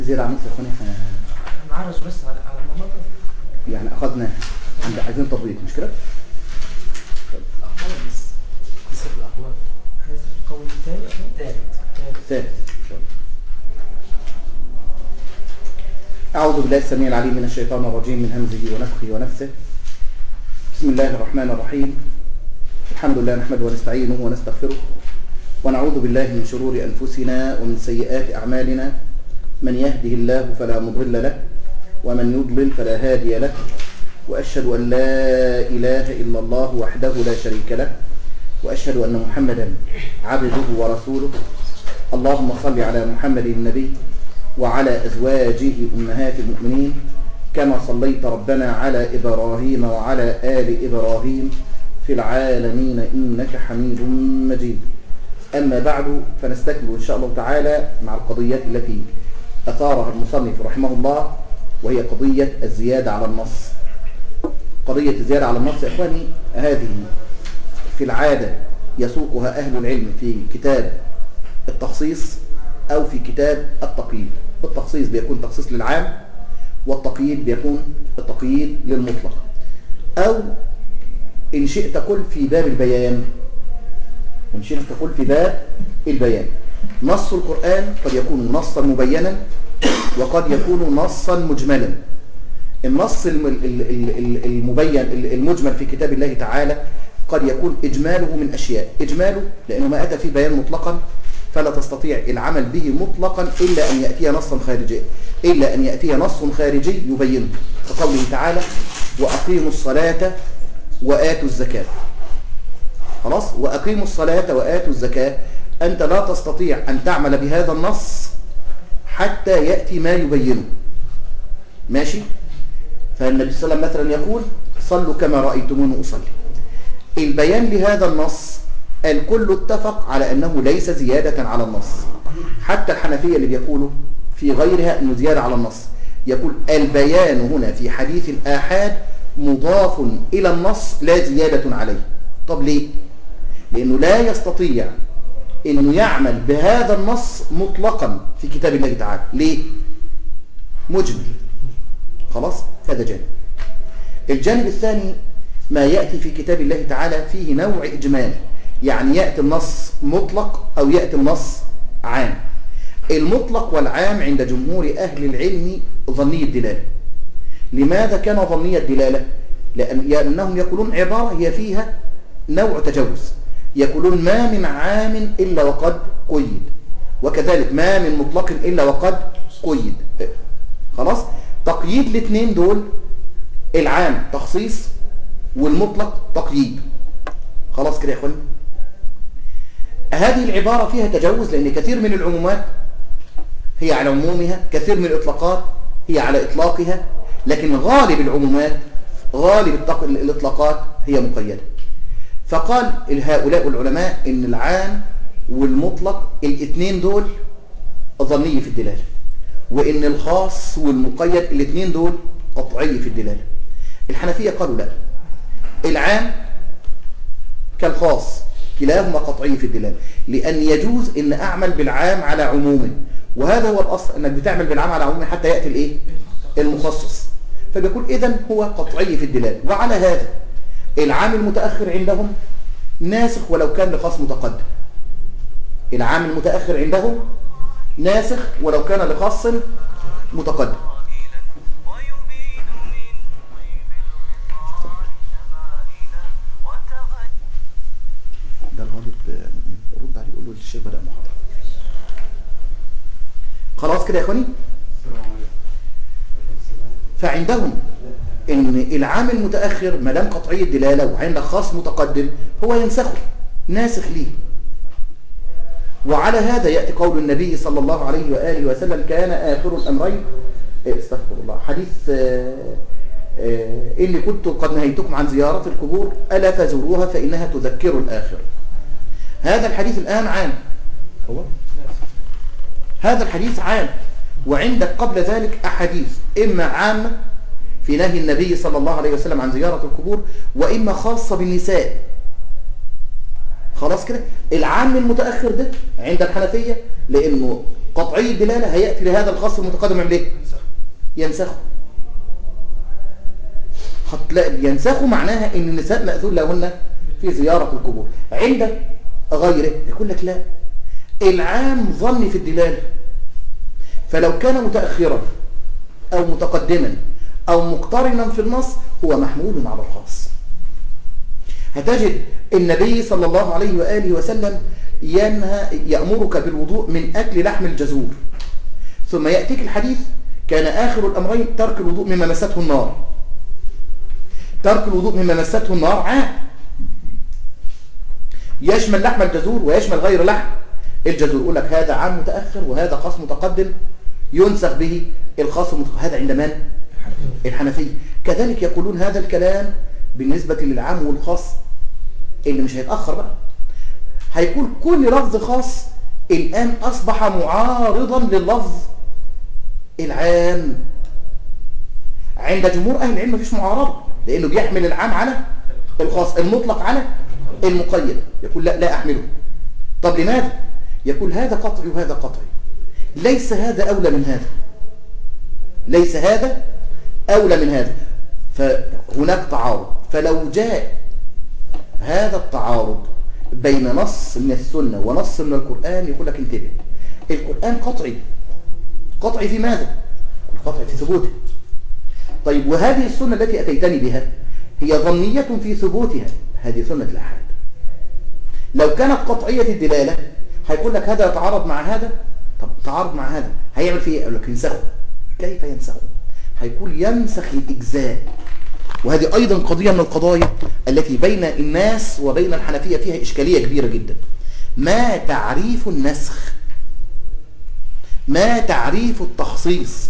زيادة عن نص يا اخواني احنا نعرج بس على على المناطق يعني اخذنا عند عايزين تطبيق مش كده؟ الأقوال بس حسب الأقوال هذا القول الثاني أو الثالث الثالث ثالث ان شاء الله أعوذ بالله السميع العليم من الشيطان الرجيم من همزه ونفخه ونفسه بسم الله الرحمن الرحيم الحمد لله نحمده ونستعينه ونستغفره ونعوذ بالله من شرور أنفسنا ومن سيئات أعمالنا من يهده الله فلا مضل له ومن يضلل فلا هادي له وأشهد أن لا إله إلا الله وحده لا شريك له وأشهد أن محمدا عبده ورسوله اللهم صل على محمد النبي وعلى أزواجه أمهات المؤمنين كما صليت ربنا على إبراهيم وعلى آل إبراهيم في العالمين إنك حميد مجيد أما بعد فنستكمل إن شاء الله تعالى مع القضيات التي أثارها المصنف رحمه الله وهي قضية الزيادة على النص قضية الزيادة على النص يا إخواني هذه في العادة يسوقها أهل العلم في كتاب التخصيص أو في كتاب التقييد التخصيص بيكون تخصيص للعام والتقييد بيكون التقييد للمطلق أو إن شئت قل في باب البيان إن شئت قل في باب البيان نص القرآن قد يكون نصا مبينا وقد يكون نصا مجملا النص الم- ال- ال- ال- المبين ال- المجمل في كتاب الله تعالى قد يكون إجماله من أشياء إجماله لأنه ما أتى فيه بيان مطلقا فلا تستطيع العمل به مطلقا إلا أن يأتي نصا خارجي إلا أن يأتي نص خارجي يبينه كقوله تعالى وأقيموا الصلاة وآتوا الزكاة خلاص وأقيموا الصلاة وآتوا الزكاة أنت لا تستطيع أن تعمل بهذا النص حتى يأتي ما يبينه ماشي فالنبي صلى الله عليه وسلم مثلا يقول صلوا كما رأيتموني أصلي البيان لهذا النص الكل اتفق على أنه ليس زيادة على النص حتى الحنفية اللي بيقولوا في غيرها أنه زيادة على النص يقول البيان هنا في حديث الآحاد مضاف إلى النص لا زيادة عليه طب ليه؟ لأنه لا يستطيع أنه يعمل بهذا النص مطلقا في كتاب الله تعالى ليه؟ مجمل خلاص هذا جانب الجانب الثاني ما يأتي في كتاب الله تعالى فيه نوع إجمال يعني يأتي النص مطلق أو يأتي النص عام المطلق والعام عند جمهور أهل العلم ظني الدلالة لماذا كان ظني الدلالة؟ لأن لأنهم يقولون عبارة هي فيها نوع تجوز يقولون ما من عام إلا وقد قيد وكذلك ما من مطلق إلا وقد قيد خلاص تقييد الاثنين دول العام تخصيص والمطلق تقييد خلاص كده يا اخواني هذه العبارة فيها تجوز لأن كثير من العمومات هي على عمومها كثير من الإطلاقات هي على إطلاقها لكن غالب العمومات غالب التق- الإطلاقات هي مقيدة فقال هؤلاء العلماء إن العام والمطلق الاثنين دول ظني في الدلالة وإن الخاص والمقيد الاثنين دول قطعي في الدلالة الحنفية قالوا لا العام كالخاص كلاهما قطعي في الدلالة لأن يجوز أن أعمل بالعام على عمومه وهذا هو الأصل أنك بتعمل بالعام على عمومه حتى يأتي الإيه؟ المخصص فبيقول إذن هو قطعي في الدلالة وعلى هذا العام المتأخر عندهم ناسخ ولو كان لخاص متقدم العام المتأخر عندهم ناسخ ولو كان لخاص متقدم ده الغالب رد عليه يقول له الشيخ بدأ محاضرة خلاص كده يا اخواني فعندهم ان العام المتأخر ما دام قطعي الدلالة وعندك خاص متقدم هو ينسخه ناسخ ليه وعلى هذا يأتي قول النبي صلى الله عليه وآله وسلم كان آخر الأمرين إيه، استغفر الله حديث آه، آه، إني كنت قد نهيتكم عن زيارة القبور ألا فزوروها فإنها تذكر الآخر هذا الحديث الآن عام هو هذا الحديث عام وعندك قبل ذلك أحاديث إما عامة في نهي النبي صلى الله عليه وسلم عن زيارة القبور وإما خاصة بالنساء خلاص كده العام المتأخر ده عند الحنفية لأنه قطعي الدلالة هيأتي لهذا الخاص المتقدم يعمل ايه ينسخه هتلاقي ينسخه معناها ان النساء مأذون لهن في زيارة القبور عند غيره يقول لك لا العام ظني في الدلالة فلو كان متأخرا أو متقدما أو مقترنا في النص هو محمول على الخاص هتجد النبي صلى الله عليه وآله وسلم ينهى يأمرك بالوضوء من أكل لحم الجزور ثم يأتيك الحديث كان آخر الأمرين ترك الوضوء مما مسته النار ترك الوضوء مما مسته النار عام يشمل لحم الجزور ويشمل غير لحم الجزور يقول لك هذا عام متأخر وهذا خاص متقدم ينسخ به الخاص المتقدم هذا عند من؟ الحنفية كذلك يقولون هذا الكلام بالنسبة للعام والخاص اللي مش هيتأخر بقى هيكون كل لفظ خاص الآن أصبح معارضا لللفظ العام عند جمهور أهل العلم مفيش معارضة لأنه بيحمل العام على الخاص المطلق على المقيد يقول لا لا أحمله طب لماذا؟ يقول هذا قطعي وهذا قطعي ليس هذا أولى من هذا ليس هذا أولى من هذا فهناك تعارض فلو جاء هذا التعارض بين نص من السنة ونص من القرآن يقول لك انتبه القرآن قطعي قطعي في ماذا؟ قطعي في ثبوته طيب وهذه السنة التي أتيتني بها هي ظنية في ثبوتها هذه سنة الأحاد لو كانت قطعية الدلالة هيقول لك هذا يتعارض مع هذا طب تعارض مع هذا هيعمل فيه ايه؟ يقول لك ينسخه كيف ينسخه هيقول ينسخ الإجزاء وهذه أيضا قضية من القضايا التي بين الناس وبين الحنفية فيها إشكالية كبيرة جدا ما تعريف النسخ ما تعريف التخصيص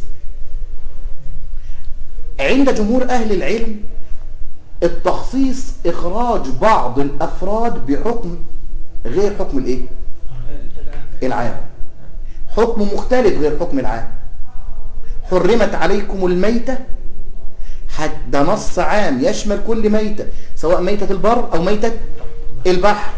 عند جمهور أهل العلم التخصيص إخراج بعض الأفراد بحكم غير حكم الإيه؟ العام حكم مختلف غير حكم العام حرمت عليكم الميتة ده نص عام يشمل كل ميتة سواء ميتة البر أو ميتة البحر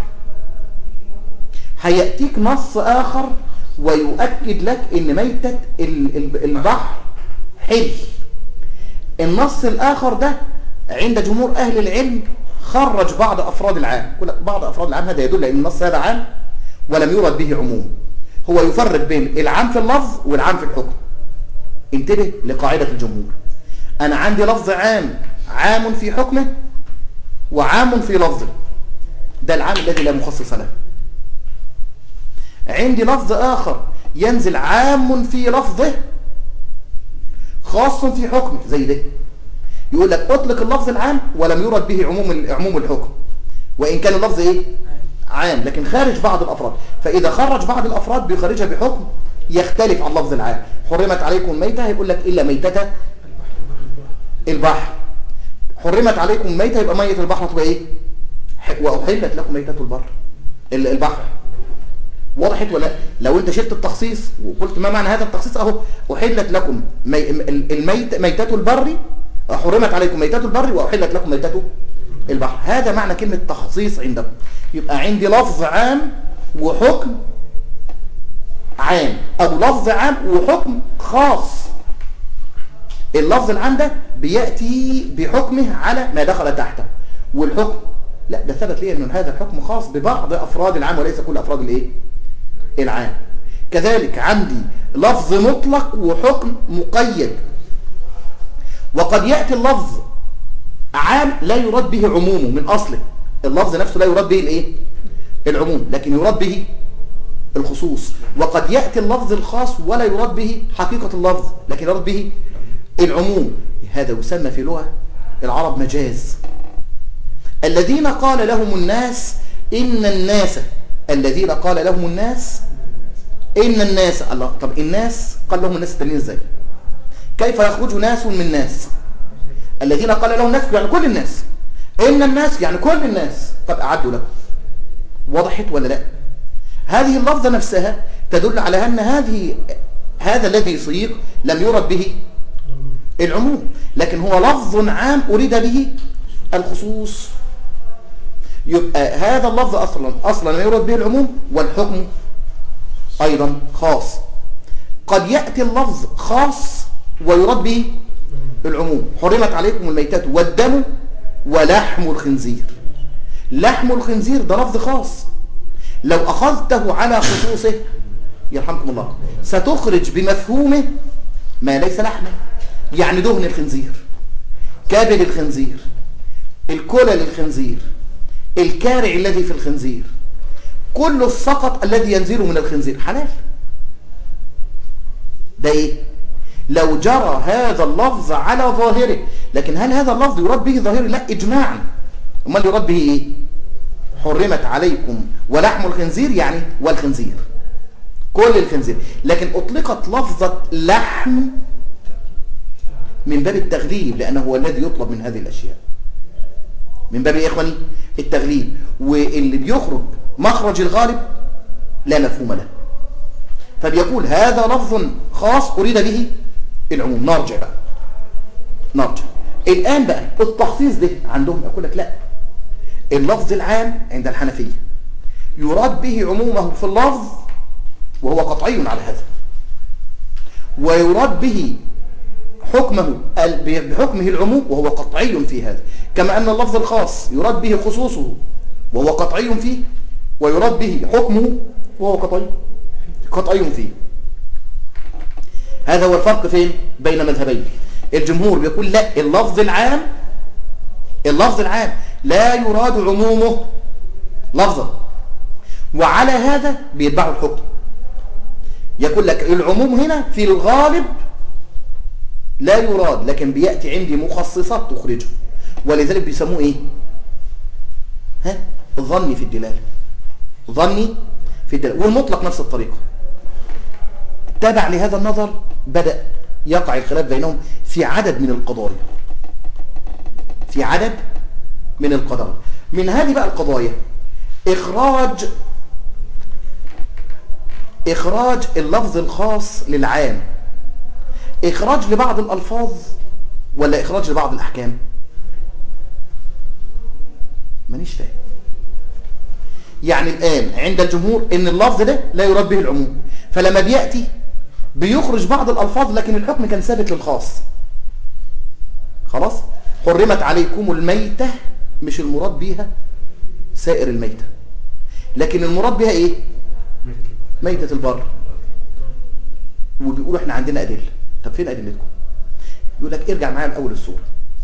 هيأتيك نص آخر ويؤكد لك ان ميتة البحر حل النص الآخر ده عند جمهور أهل العلم خرج بعض أفراد العام بعض أفراد العام هذا يدل أن النص هذا عام ولم يرد به عموم هو يفرق بين العام في اللفظ والعام في الحكم انتبه لقاعدة الجمهور أنا عندي لفظ عام عام في حكمه وعام في لفظه ده العام الذي لا مخصص له عندي لفظ آخر ينزل عام في لفظه خاص في حكمه زي ده يقول لك اطلق اللفظ العام ولم يرد به عموم عموم الحكم وإن كان اللفظ إيه عام لكن خارج بعض الأفراد فإذا خرج بعض الأفراد بيخرجها بحكم يختلف عن لفظ العام حرمت عليكم الميتة هيقول لك إلا ميتة البحر حرمت عليكم الميتة يبقى مية البحر تبقى إيه وأحلت لكم ميتة البر البحر وضحت ولا لو انت شلت التخصيص وقلت ما معنى هذا التخصيص اهو احلت لكم مي... الميت ميتة البر حرمت عليكم ميتة البر واحلت لكم ميتة البحر هذا معنى كلمة تخصيص عندكم يبقى عندي لفظ عام وحكم عام او لفظ عام وحكم خاص اللفظ العام ده بيأتي بحكمه على ما دخل تحته والحكم لا ده ثبت لي ان هذا الحكم خاص ببعض افراد العام وليس كل افراد الايه العام كذلك عندي لفظ مطلق وحكم مقيد وقد يأتي اللفظ عام لا يراد به عمومه من أصله اللفظ نفسه لا يراد به الايه العموم لكن يراد به الخصوص وقد يأتي اللفظ الخاص ولا يراد به حقيقة اللفظ لكن يراد به العموم هذا يسمى في لغة العرب مجاز الذين قال لهم الناس إن الناس الذين قال لهم الناس إن الناس الله طب الناس قال لهم الناس التانيين ازاي كيف يخرج ناس من ناس الذين قال لهم الناس يعني كل الناس إن الناس يعني كل الناس قد أعدوا لكم وضحت ولا لا هذه اللفظة نفسها تدل على أن هذه هذا الذي صيغ لم يرد به العموم لكن هو لفظ عام أريد به الخصوص يبقى هذا اللفظ أصلا أصلا لا يرد به العموم والحكم أيضا خاص قد يأتي اللفظ خاص ويراد به العموم حرمت عليكم الميتات والدم ولحم الخنزير لحم الخنزير ده لفظ خاص لو أخذته على خصوصه يرحمكم الله ستخرج بمفهومه ما ليس لحمه يعني دهن الخنزير كبد الخنزير الكلى للخنزير الكارع الذي في الخنزير كل السقط الذي ينزل من الخنزير حلال ده ايه لو جرى هذا اللفظ على ظاهره لكن هل هذا اللفظ يراد به ظاهره لا اجماعا امال يراد به ايه حرمت عليكم ولحم الخنزير يعني والخنزير كل الخنزير لكن اطلقت لفظة لحم من باب التغليب لانه هو الذي يطلب من هذه الاشياء من باب ايه يا اخواني التغليب واللي بيخرج مخرج الغالب لا مفهوم له فبيقول هذا لفظ خاص أريد به العموم نرجع بقى نرجع الآن بقى التخصيص ده عندهم أقول لك لا اللفظ العام عند الحنفية يراد به عمومه في اللفظ وهو قطعي على هذا ويراد به حكمه بحكمه العموم وهو قطعي في هذا كما أن اللفظ الخاص يراد به خصوصه وهو قطعي فيه ويراد به حكمه وهو قطعي قطعي فيه هذا هو الفرق فين بين مذهبين الجمهور بيقول لا اللفظ العام اللفظ العام لا يراد عمومه لفظا وعلى هذا بيتبعوا الحكم يقول لك العموم هنا في الغالب لا يراد لكن بيأتي عندي مخصصات تخرجه ولذلك بيسموه ايه ها ظني في الدلالة ظني في الدلالة والمطلق نفس الطريقة تابع لهذا النظر بدأ يقع الخلاف بينهم في عدد من القضايا في عدد من القضايا من هذه بقى القضايا إخراج إخراج اللفظ الخاص للعام إخراج لبعض الألفاظ ولا إخراج لبعض الأحكام مانيش فاهم يعني الآن عند الجمهور إن اللفظ ده لا يراد به العموم فلما بيأتي بيخرج بعض الألفاظ لكن الحكم كان ثابت للخاص خلاص حرمت عليكم الميتة مش المراد بيها سائر الميتة لكن المراد بها ايه ميتة البر وبيقولوا احنا عندنا أدلة طب فين أدلتكم يقول لك ارجع معايا لأول السورة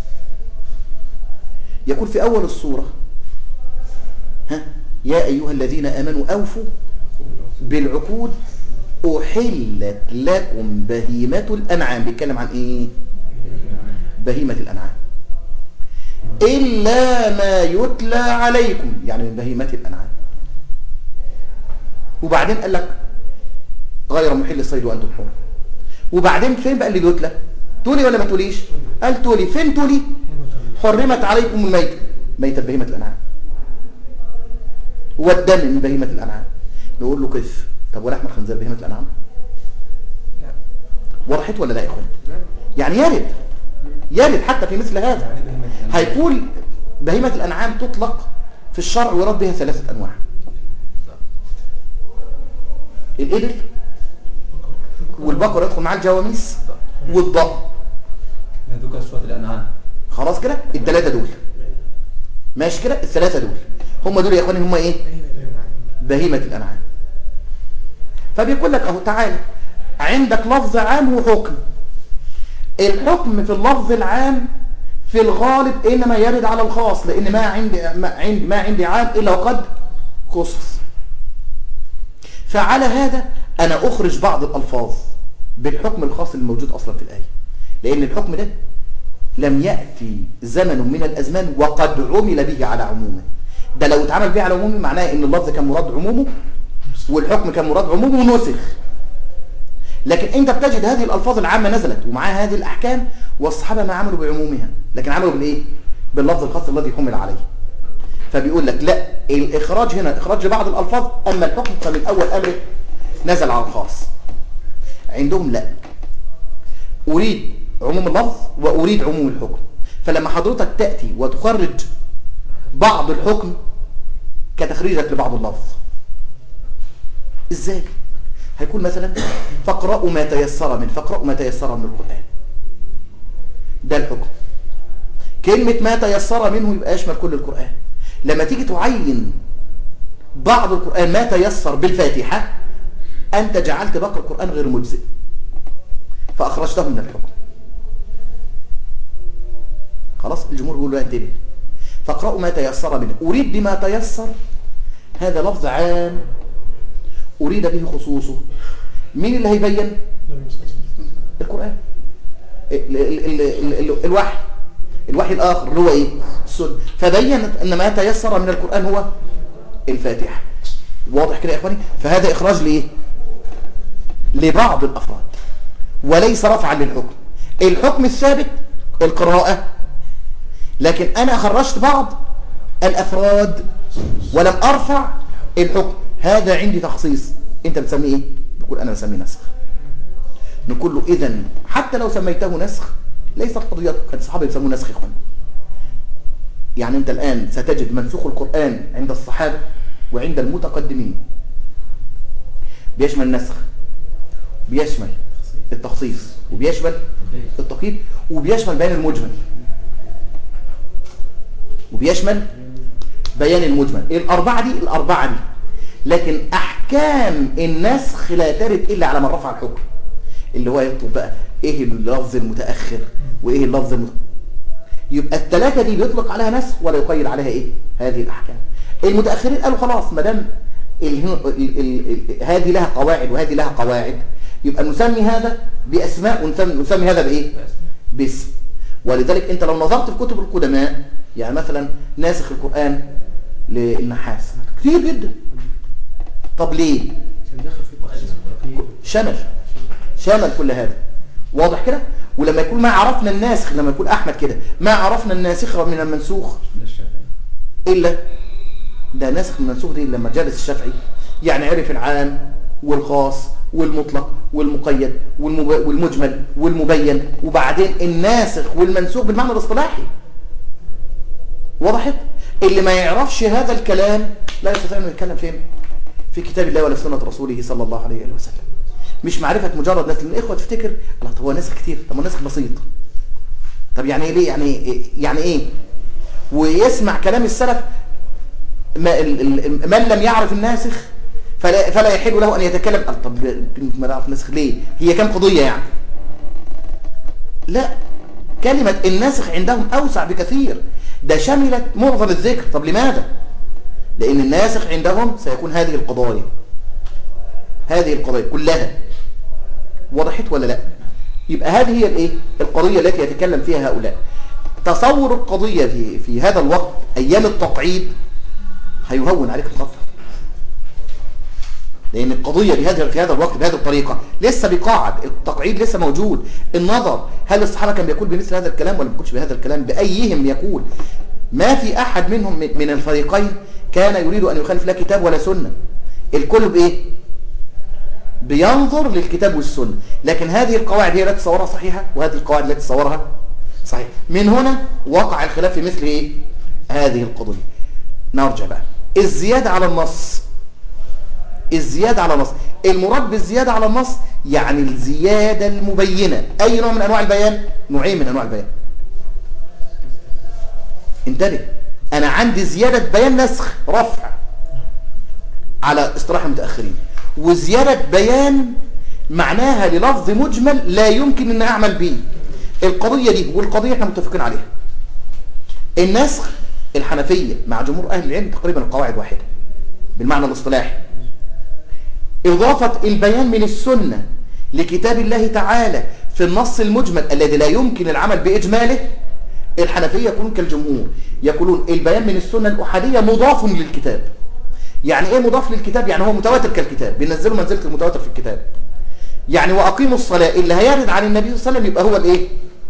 يقول في أول السورة ها يا أيها الذين آمنوا أوفوا بالعقود أحلت لكم بهيمة الأنعام بيتكلم عن إيه بهيمة الأنعام إلا ما يتلى عليكم يعني من بهيمة الأنعام وبعدين قال لك غير محل الصيد وأنتم حر وبعدين فين بقى اللي بيتلى تولي ولا ما توليش قال تولي فين تولي حرمت عليكم الميتة ميتة بهيمة الأنعام والدم من بهيمة الأنعام نقول له كيف طب ولحم الخنزير بهيمة الأنعام لا وضحت ولا لا يا اخوان يعني يرد يرد حتى في مثل هذا هيقول بهيمة الأنعام تطلق في الشرع ويراد بها ثلاثة أنواع الإبل والبقر يدخل معاه الجواميس والضأن دوكا شوية الأنعام خلاص كده الثلاثة دول ماشي كده الثلاثة دول هم دول يا اخواني هم ايه بهيمة الأنعام فبيقول لك اهو تعالى عندك لفظ عام وحكم الحكم في اللفظ العام في الغالب انما يرد على الخاص لان ما عندي ما عندي ما عندي عام الا وقد خصص فعلى هذا انا اخرج بعض الالفاظ بالحكم الخاص الموجود اصلا في الايه لان الحكم ده لم ياتي زمن من الازمان وقد عمل به على عمومه ده لو اتعمل به على عمومه معناه ان اللفظ كان مراد عمومه والحكم كان مراد عمومه ونسخ لكن انت بتجد هذه الالفاظ العامه نزلت ومعها هذه الاحكام والصحابه ما عملوا بعمومها لكن عملوا بالايه باللفظ الخاص الذي حمل عليه فبيقول لك لا الاخراج هنا اخراج لبعض الالفاظ اما الحكم فمن اول امره نزل على الخاص عندهم لا اريد عموم اللفظ واريد عموم الحكم فلما حضرتك تاتي وتخرج بعض الحكم كتخريجك لبعض اللفظ ازاي هيكون مثلا فاقرأوا ما تيسر من فاقرأوا ما تيسر من القرآن ده الحكم كلمة ما تيسر منه يبقى يشمل كل القرآن لما تيجي تعين بعض القرآن ما تيسر بالفاتحة أنت جعلت باقي القرآن غير مجزئ فأخرجته من الحكم خلاص الجمهور بيقول له انتبه فاقرأوا ما تيسر منه أريد بما تيسر هذا لفظ عام أريد به خصوصه مين اللي هيبين القرآن ال ال ال ال ال الوحي الوحي الآخر اللي هو إيه السنة فبين أن ما تيسر من القرآن هو الفاتحة واضح كده يا إخواني فهذا إخراج لإيه لبعض الأفراد وليس رفعا للحكم الحكم الثابت القراءة لكن أنا خرجت بعض الأفراد ولم أرفع الحكم هذا عندي تخصيص أنت بتسميه إيه؟ بقول أنا بسميه نسخ نقول له إذن حتى لو سميته نسخ ليست قضية قد الصحابة يسموه نسخ إخوان يعني أنت الآن ستجد منسوخ القرآن عند الصحابة وعند المتقدمين بيشمل النسخ بيشمل التخصيص وبيشمل التقييد وبيشمل بيان المجمل وبيشمل بيان المجمل الأربعة دي الأربعة دي لكن أحكام النسخ لا ترد إلا على من رفع الحكم اللي هو يطلب بقى إيه اللفظ المتأخر وإيه اللفظ المت... يبقى الثلاثة دي بيطلق عليها نسخ ولا يقيد عليها إيه هذه الأحكام المتأخرين قالوا خلاص ما دام هذه لها قواعد وهذه لها قواعد يبقى نسمي هذا بأسماء ونسمي, نسمي هذا بإيه باسم ولذلك أنت لو نظرت في كتب القدماء يعني مثلا ناسخ القرآن للنحاس كتير جدا طب ليه عشان داخل في التقييد شمل شمل كل هذا واضح كده ولما يكون ما عرفنا الناسخ لما يكون أحمد كده ما عرفنا الناسخ من المنسوخ إلا ده ناسخ من المنسوخ دي لما جالس الشافعي يعني عرف العام والخاص والمطلق والمقيد والمب- والمجمل والمبين وبعدين الناسخ والمنسوخ بالمعنى الاصطلاحي وضحت اللي ما يعرفش هذا الكلام لا يستطيع انه يتكلم فين في كتاب الله ولا في سنه رسوله صلى الله عليه وآله وسلم مش معرفه مجرد ناس لان الاخوه تفتكر الله طب هو ناسخ كتير طب هو ناسخ بسيط طب يعني ايه ليه يعني إيه؟ يعني ايه ويسمع كلام السلف ما ال- ال- من لم يعرف الناسخ فلا, فلا يحل له ان يتكلم قال طب ما نعرف الناسخ ليه هي كام قضيه يعني لا كلمة الناسخ عندهم أوسع بكثير ده شملت معظم الذكر طب لماذا؟ لأن الناسخ عندهم سيكون هذه القضايا هذه القضايا كلها وضحت ولا لا؟ يبقى هذه هي الايه؟ القضية التي يتكلم فيها هؤلاء تصور القضية في, في هذا الوقت أيام التقعيد هيهون عليك الخطر لأن القضية بهذا في هذا الوقت بهذه الطريقة لسه بيقاعد التقعيد لسه موجود النظر هل الصحابة كان بيقول بمثل هذا الكلام ولا ما بيقولش بهذا الكلام بأيهم يقول ما في أحد منهم من من الفريقين كان يريد أن يخالف لا كتاب ولا سنة الكل بإيه بينظر للكتاب والسنة لكن هذه القواعد هي التي تصورها صحيحة وهذه القواعد التي تصورها صحيح من هنا وقع الخلاف في مثل إيه هذه القضية نرجع بقى الزيادة على النص الزيادة على النص المراد بالزيادة على النص يعني الزيادة المبينة أي نوع من أنواع البيان نوعين من أنواع البيان انتبه أنا عندي زيادة بيان نسخ رفع على اصطلاح المتأخرين وزيادة بيان معناها للفظ مجمل لا يمكن أن أعمل به القضية دي والقضية احنا متفقين عليها النسخ الحنفية مع جمهور أهل العلم تقريبا القواعد واحدة بالمعنى الاصطلاحي إضافة البيان من السنة لكتاب الله تعالى في النص المجمل الذي لا يمكن العمل بإجماله الحنفية يقولون كالجمهور يقولون البيان من السنة الأحادية مضاف للكتاب يعني إيه مضاف للكتاب؟ يعني هو متواتر كالكتاب بينزلوا منزلة المتواتر في الكتاب يعني وأقيموا الصلاة اللي هيرد عن النبي صلى الله عليه وسلم يبقى هو الإيه؟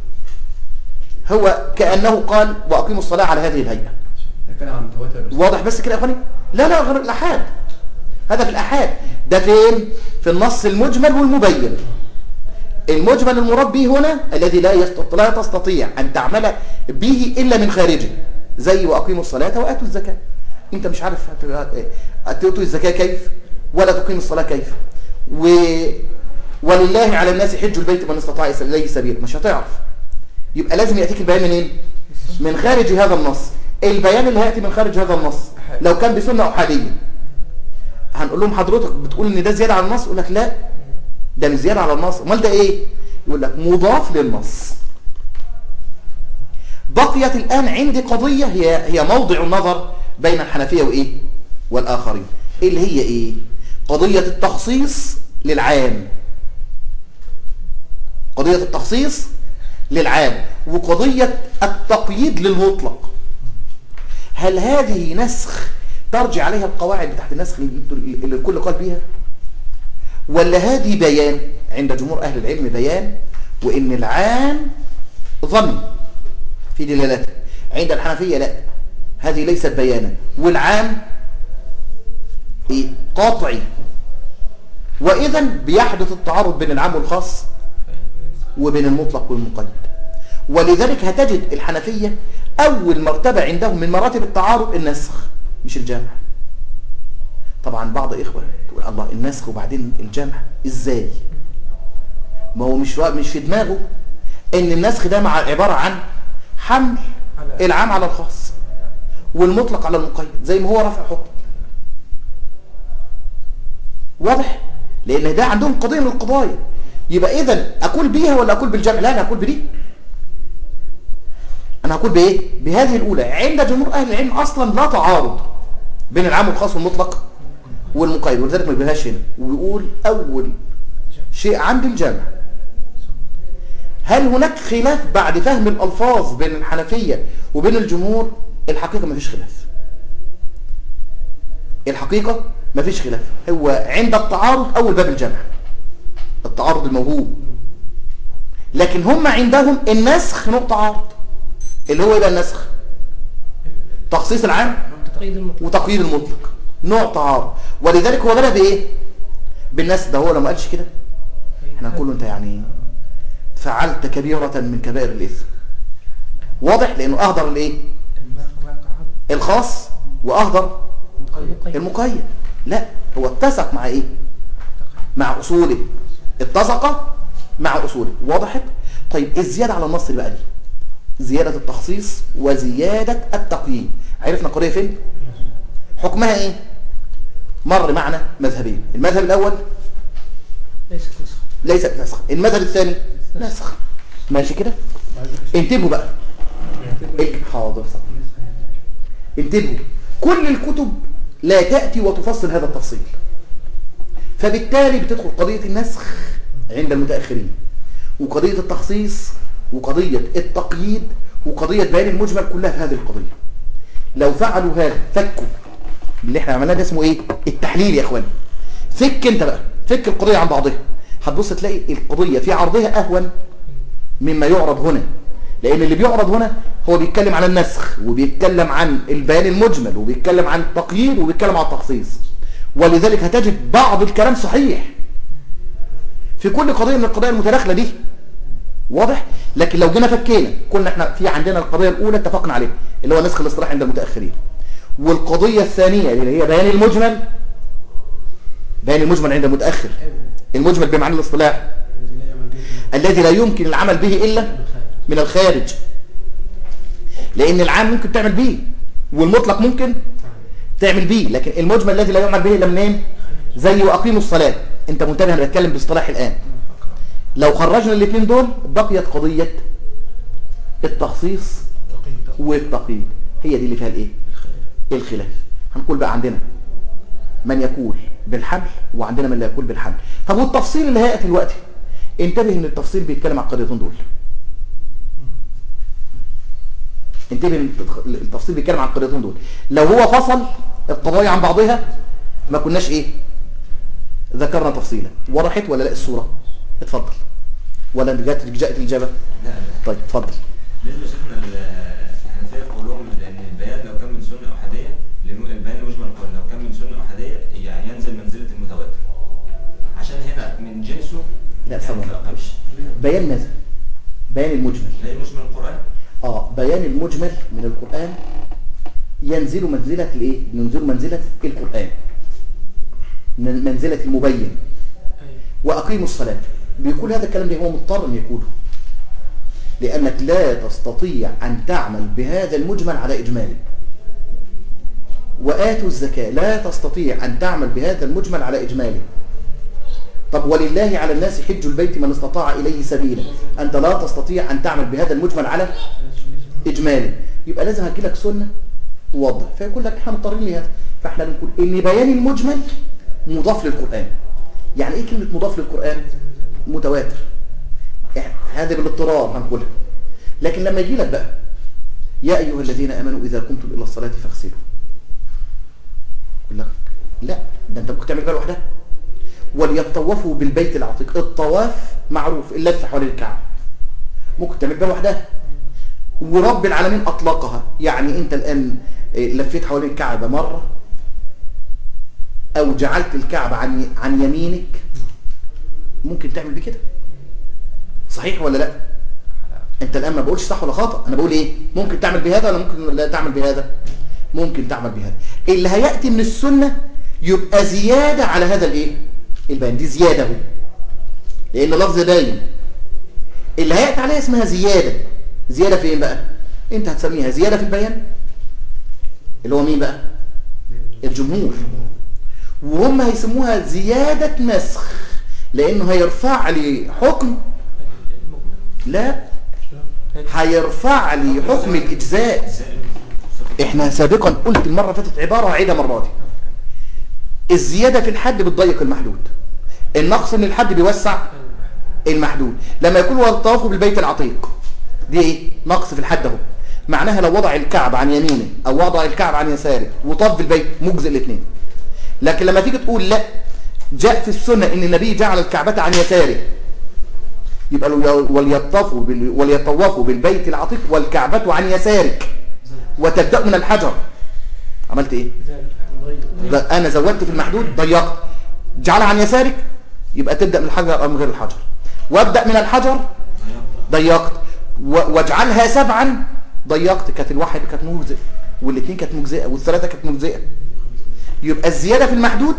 هو كأنه قال وأقيموا الصلاة على هذه الهيئة نتكلم عن متواتر واضح بس كده يا اخواني لا لا غير الاحاد هذا في الاحاد ده فين في النص المجمل والمبين المجمل المراد به هنا الذي لا يستطيع لا تستطيع ان تعمل به الا من خارجه زي واقيموا الصلاه واتوا الزكاه انت مش عارف هت- هتؤتوا الزكاه كيف ولا تقيم الصلاه كيف و ولله على الناس حج البيت من استطاع اليه سبيلا مش هتعرف يبقى لازم ياتيك البيان منين من خارج هذا النص البيان اللي هياتي من خارج هذا النص لو كان بسنه احاديه هنقول لهم حضرتك بتقول ان ده زياده على النص يقول لك لا ده مش زياده على النص امال ده ايه يقول لك مضاف للنص بقيت الآن عندي قضية هي هي موضع النظر بين الحنفية وإيه والآخرين اللي هي إيه قضية التخصيص للعام قضية التخصيص للعام وقضية التقييد للمطلق هل هذه نسخ ترجع عليها القواعد بتاعت النسخ اللي الكل قال بيها ولا هذه بيان عند جمهور أهل العلم بيان وإن العام ظني في دلالته عند الحنفية لا هذه ليست بيانا والعام إيه؟ قاطعي وإذا بيحدث التعارض بين العام والخاص وبين المطلق والمقيد ولذلك هتجد الحنفية أول مرتبة عندهم من مراتب التعارض النسخ مش الجمع طبعا بعض إخوة تقول الله النسخ وبعدين الجمع إزاي ما هو مش مش في دماغه ان النسخ ده مع عبارة عن حمل العام على الخاص والمطلق على المقيد زي ما هو رفع حكم واضح لان ده عندهم قضية من القضايا يبقى اذا اكل بيها ولا اكل بالجمع لا انا اكل بدي انا هقول بايه بهذه الاولى عند جمهور اهل العلم اصلا لا تعارض بين العام والخاص والمطلق والمقيد ولذلك ما بيبهاش هنا ويقول اول شيء عند الجمع هل هناك خلاف بعد فهم الالفاظ بين الحنفيه وبين الجمهور الحقيقه ما فيش خلاف الحقيقه ما فيش خلاف هو عند التعارض اول باب الجمع التعارض الموهوب لكن هم عندهم النسخ نقطه عارض اللي هو يبقى النسخ تخصيص العام تقييد المطلق وتقييد المطلق نوع تعارض ولذلك هو بدأ بايه بالنسخ ده هو لو ما قالش كده احنا هنقول له انت يعني فعلت كبيرة من كبائر الاثم واضح لانه اهدر الايه الخاص واهدر المقيد لا هو اتسق مع ايه مع اصوله اتسق مع اصوله وضحت طيب الزيادة على النص اللي بقى دي زيادة التخصيص وزيادة التقييد عرفنا القضية فين حكمها ايه مر معنا مذهبين المذهب الاول ليست نسخة ليست نسخ المذهب الثاني نسخ ماشي كده انتبهوا بقى إيه؟ حاضر صح. انتبهوا كل الكتب لا تأتي وتفصل هذا التفصيل فبالتالي بتدخل قضية النسخ عند المتأخرين وقضية التخصيص وقضية التقييد وقضية بيان المجمل كلها في هذه القضية لو فعلوا هذا فكوا اللي احنا عملناه ده اسمه ايه التحليل يا اخوان فك انت بقى فك القضية عن بعضها هتبص تلاقي القضية في عرضها اهون مما يعرض هنا لان اللي بيعرض هنا هو بيتكلم عن النسخ وبيتكلم عن البيان المجمل وبيتكلم عن التقييد وبيتكلم عن التخصيص ولذلك هتجد بعض الكلام صحيح في كل قضية من القضايا المتداخلة دي واضح لكن لو جينا فكينا كنا احنا في عندنا القضية الاولى اتفقنا عليها اللي هو نسخ الاصطلاح عند المتأخرين والقضية الثانية اللي هي بيان المجمل بيان المجمل عند المتأخر المجمل بمعنى الاصطلاح الذي لا يمكن العمل به إلا من الخارج لأن العام ممكن تعمل به والمطلق ممكن تعمل به لكن المجمل الذي لا يعمل به إلا منين زي وأقيموا الصلاة انت منتبه انا بتكلم باصطلاح الآن لو خرجنا الاثنين دول بقيت قضية التخصيص والتقييد هي دي اللي فيها الايه الخلاف هنقول بقى عندنا من يقول بالحمل وعندنا من لا يقول بالحمل طب والتفصيل اللي هيأتي دلوقتي انتبه ان التفصيل بيتكلم عن القضيتين دول انتبه ان التفصيل بيتكلم عن القضيتين دول لو هو فصل القضايا عن بعضها ما كناش ايه ذكرنا تفصيلا وضحت ولا لا الصورة اتفضل ولا جاءت جاءت الإجابة لا طيب اتفضل بالنسبه لشيخنا الحنفيه قولهم ان البيان لو كان من سنه احاديه لأنه البيان المجمل قول لو كان من سنه احاديه يعني ينزل منزله المتواتر عشان هنا من جنسه لا يعني سمع في الأقل. بيان ماذا بيان المجمل لا المجمل القران اه بيان المجمل من القرآن ينزل منزلة الايه ينزل منزلة القرآن من منزلة المبين وأقيموا الصلاة بيقول هذا الكلام ده هو مضطر أن يقوله لأنك لا تستطيع أن تعمل بهذا المجمل على إجماله وآتوا الزكاة لا تستطيع أن تعمل بهذا المجمل على إجماله طب ولله على الناس حج البيت من استطاع إليه سبيلا أنت لا تستطيع أن تعمل بهذا المجمل على إجماله يبقى لازم هجي لك سنة ووضح فيقول لك احنا مضطرين لهذا فاحنا بنقول ان بيان المجمل مضاف للقرآن يعني ايه كلمة مضاف للقرآن متواتر إح- هذه بالاضطرار هنقولها لكن لما يجي لك بقى يا أيها الذين آمنوا إذا قمتم إلى الصلاة فاغسلوا يقول لك لا ده انت ممكن تعمل بقى لوحدها وليطوفوا بالبيت العتيق الطواف معروف اللف حوالين الكعبة ممكن تعمل بقى لوحدها ورب العالمين أطلقها يعني أنت الآن إيه، لفيت حوالين الكعبة مرة أو جعلت الكعبة عن عن يمينك ممكن تعمل بكده صحيح ولا لا انت الآن ما بقولش صح ولا خطأ انا بقول ايه ممكن تعمل بهذا ولا ممكن لا تعمل بهذا ممكن تعمل بهذا اللي هيأتي من السنة يبقى زيادة على هذا الايه البيان دي زيادة هو لان لفظ باين اللي هيأتي عليها اسمها زيادة زيادة في ايه بقى انت هتسميها زيادة في البيان اللي هو مين بقى الجمهور وهم هيسموها زيادة نسخ لانه هيرفع لي حكم لا هيرفع لي حكم الاجزاء احنا سابقا قلت المرة اللي فاتت عبارة عيدة مرة دي الزيادة في الحد بتضيق المحدود النقص من الحد بيوسع المحدود لما يكون هو الطواف بالبيت العتيق دي ايه نقص في الحد اهو معناها لو وضع الكعب عن يمينه او وضع الكعب عن يساره وطاف بالبيت مجزئ الاثنين لكن لما تيجي تقول لا جاء في السنة ان النبي جعل الكعبة عن يساره يبقى لو- وليطوفوا بال- وليطوفوا بالبيت العتيق والكعبة عن يسارك وتبدأ من الحجر عملت ايه ده انا زودت في المحدود ضيقت جعلها عن يسارك يبقى تبدأ من الحجر او من غير الحجر وابدأ من الحجر ضيقت و- واجعلها سبعا ضيقت كانت الواحد كانت مجزئة والاثنين كانت مجزئة والثلاثة كانت مجزئة يبقى الزيادة في المحدود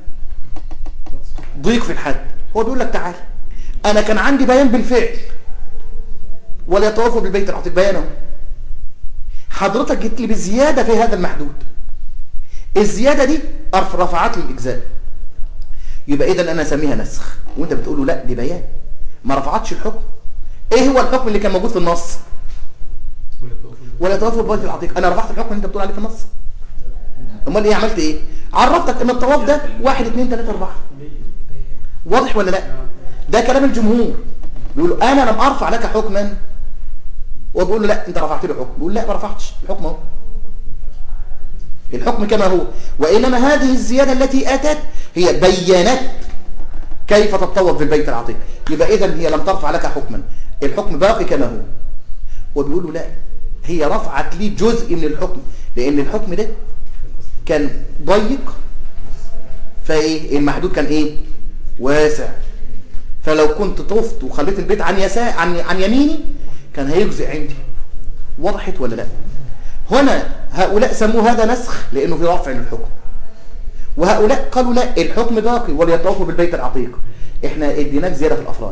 ضيق في الحد هو بيقول لك تعال انا كان عندي بيان بالفعل ولا يتوافق بالبيت العتيق بيانه حضرتك جيت لي بزيادة في هذا المحدود الزيادة دي أرف- رفعت لي الإجزاء يبقى إذا أنا أسميها نسخ وأنت بتقول له لا دي بيان ما رفعتش الحكم إيه هو الحكم اللي كان موجود في النص ولا يتوافق بالبيت العتيق أنا رفعت الحكم اللي أنت بتقول عليه في النص أمال إيه عملت إيه عرفتك إن الطواف ده واحد اتنين تلاتة أربعة واضح ولا لا ده كلام الجمهور بيقولوا انا لم ارفع لك حكما وبيقول له لا انت رفعت لي حكم بيقول لا ما رفعتش الحكم اهو الحكم كما هو وانما هذه الزياده التي اتت هي بينت كيف تتطوف بالبيت العتيق يبقى اذا هي لم ترفع لك حكما الحكم باقي كما هو وبيقول له لا هي رفعت لي جزء من الحكم لان الحكم ده كان ضيق فايه المحدود كان ايه واسع فلو كنت طفت وخليت البيت عن يسار عن عن يميني كان هيجزئ عندي وضحت ولا لا هنا هؤلاء سموه هذا نسخ لانه في رفع للحكم وهؤلاء قالوا لا الحكم باقي وليطوفوا بالبيت العتيق احنا اديناك زياده في الافراد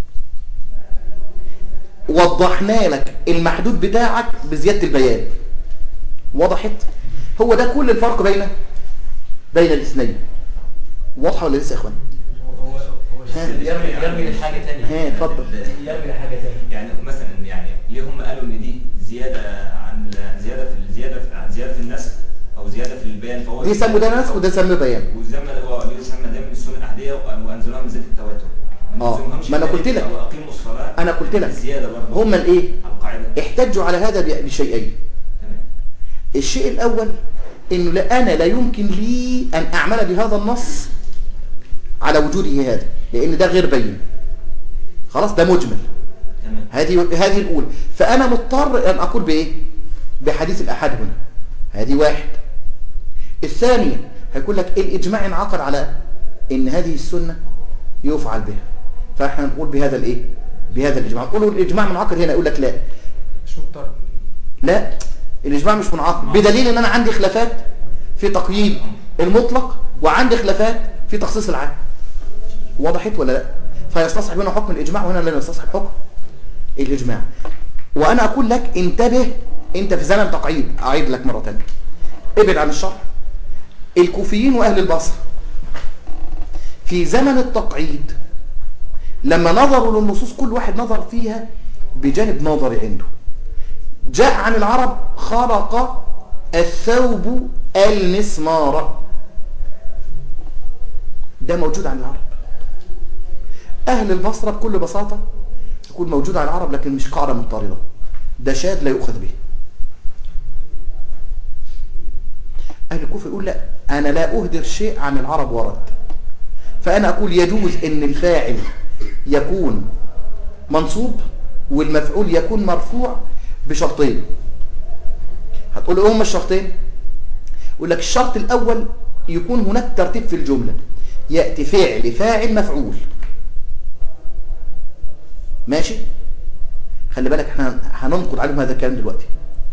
وضحنا لك المحدود بتاعك بزياده البيان وضحت هو ده كل الفرق بين بين الاثنين واضحه ولا لسه يا اخوان ها. يرمي يرمي لحاجة تانية ها اتفضل يرمي لحاجة تانية يعني مثلا يعني ليه هم قالوا ان دي زياده عن زياده في الزياده في عن زياده في النسخ او زياده في البيان فهو دي سموا ده نسخ وده سموه بيان وزي ما هو ليه سمى ده من السنه الاحاديه وانزلوها من زيت التواتر آه، نلزمهمش ما أنا قلت لك. او اقيموا الصلاه أنا قلت لك. زياده برضه هم الايه على القاعده احتجوا على هذا ب- بشيئين تمام الشيء الأول إنه لا أنا لا يمكن لي أن أعمل بهذا النص على وجوده هذا لأن ده غير بين خلاص ده مجمل تمام هذه هذه الأولى فأنا مضطر أن أقول بإيه بحديث الأحد هنا هذه واحد الثانية هيقول لك الإجماع انعقد على إن هذه السنة يفعل بها فإحنا نقول بهذا الإيه بهذا الإجماع نقول الإجماع منعقد هنا يقول لك لا مش مضطر لا الإجماع مش منعقد بدليل ان انا عندي خلافات في تقييد المطلق وعندي خلافات في تخصيص العام وضحت ولا لا فيستصحب هنا حكم الإجماع وهنا لا يستصحب حكم الإجماع وأنا أقول لك انتبه أنت في زمن تقعيد أعيد لك مرة تانية ابعد عن الشرع الكوفيين وأهل البصره في زمن التقعيد لما نظروا للنصوص كل واحد نظر فيها بجانب نظري عنده جاء عن العرب خرق الثوب المسمار ده موجود عن العرب أهل البصرة بكل بساطة يكون موجود عن العرب لكن مش قاعدة مضطردة ده شاذ لا يؤخذ به أهل الكوفة يقول لا أنا لا أهدر شيء عن العرب ورد فأنا أقول يجوز أن الفاعل يكون منصوب والمفعول يكون مرفوع بشرطين هتقول ايه هما الشرطين يقول لك الشرط الأول يكون هناك ترتيب في الجملة يأتي فعل فاعل مفعول ماشي خلي بالك احنا هننقل عليهم هذا الكلام دلوقتي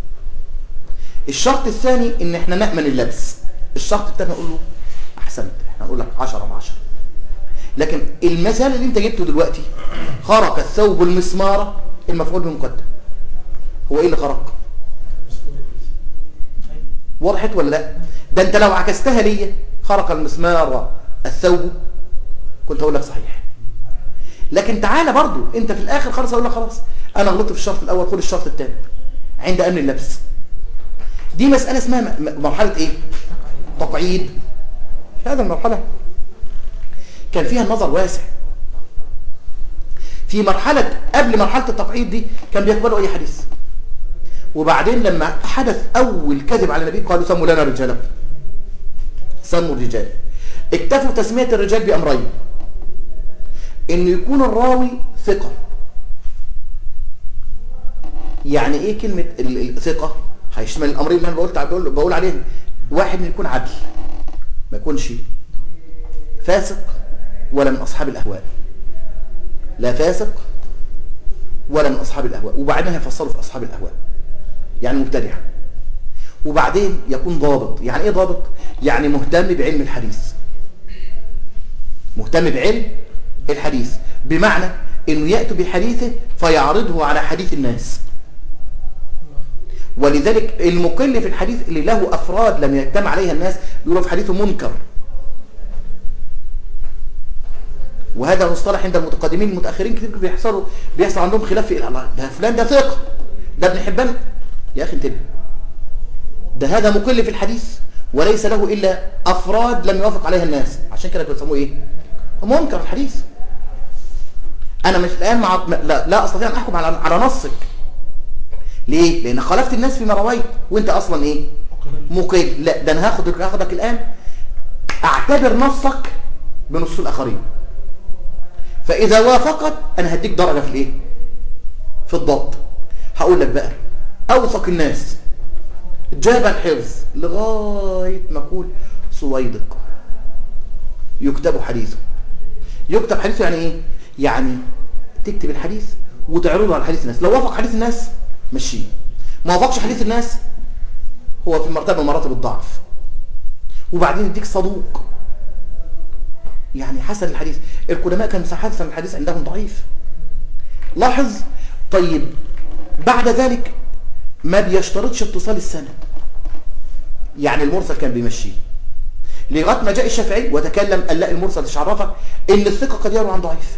الشرط الثاني ان احنا نأمن اللبس الشرط الثاني نقول له احسنت احنا نقول لك 10 من 10 لكن المثال اللي انت جبته دلوقتي خرق الثوب المسمار المفعول به مقدم هو ايه اللي خرق وضحت ولا لا ده انت لو عكستها ليا خرق المسمار الثوب كنت اقول لك صحيح لكن تعالى برضو انت في الاخر خلاص اقول لك خلاص انا غلطت في الشرط الاول خد الشرط الثاني عند امن اللبس دي مسألة اسمها م- مرحلة ايه تقعيد في هذه المرحلة كان فيها النظر واسع في مرحلة قبل مرحلة التقعيد دي كان بيقبلوا اي حديث وبعدين لما حدث اول كذب على النبي قالوا سموا لنا رجالا سموا الرجال اكتفوا تسمية الرجال بأمرين ان يكون الراوي ثقة يعني ايه كلمة ال- الثقة هيشمل الامرين اللي انا بقول بقول, بقول عليهم واحد من يكون عدل ما يكونش فاسق ولا من اصحاب الاهواء لا فاسق ولا من اصحاب الاهواء وبعدين هيفصلوا في اصحاب الاهواء يعني مبتدع وبعدين يكون ضابط يعني ايه ضابط يعني مهتم بعلم الحديث مهتم بعلم الحديث بمعنى انه يأتي بحديثه فيعرضه على حديث الناس ولذلك المقل في الحديث اللي له أفراد لم يجتمع عليها الناس بيقولوا في حديثه منكر وهذا مصطلح عند المتقدمين المتأخرين كتير بيحصلوا بيحصل عندهم خلاف في الله ده فلان ده ثقة ده ابن حبان يا أخي انتبه ده هذا مقل في الحديث وليس له إلا أفراد لم يوافق عليها الناس عشان كده بيسموه إيه منكر الحديث أنا مش الآن مع... لا, لا أستطيع أن أحكم على على نصك ليه؟ لأن خالفت الناس فيما رويت وأنت أصلا إيه؟ مقل لا ده أنا هاخدك هاخدك الآن أعتبر نصك بنص الآخرين فإذا وافقت أنا هديك درجة في الإيه؟ في الضبط هقول لك بقى أوثق الناس جاب الحفظ لغاية ما أقول سويدق يكتب حديثه يكتب حديثه يعني إيه؟ يعني تكتب الحديث وتعرضه على حديث الناس لو وافق حديث الناس مشيه ما وافقش حديث الناس هو في مرتبة من مراتب الضعف وبعدين يديك صدوق يعني حسن الحديث القدماء كان حسن الحديث عندهم ضعيف لاحظ طيب بعد ذلك ما بيشترطش اتصال السنة يعني المرسل كان بيمشيه لغايه ما جاء الشافعي وتكلم قال لا المرسل مش عرفك ان الثقه قد يروي عن ضعيف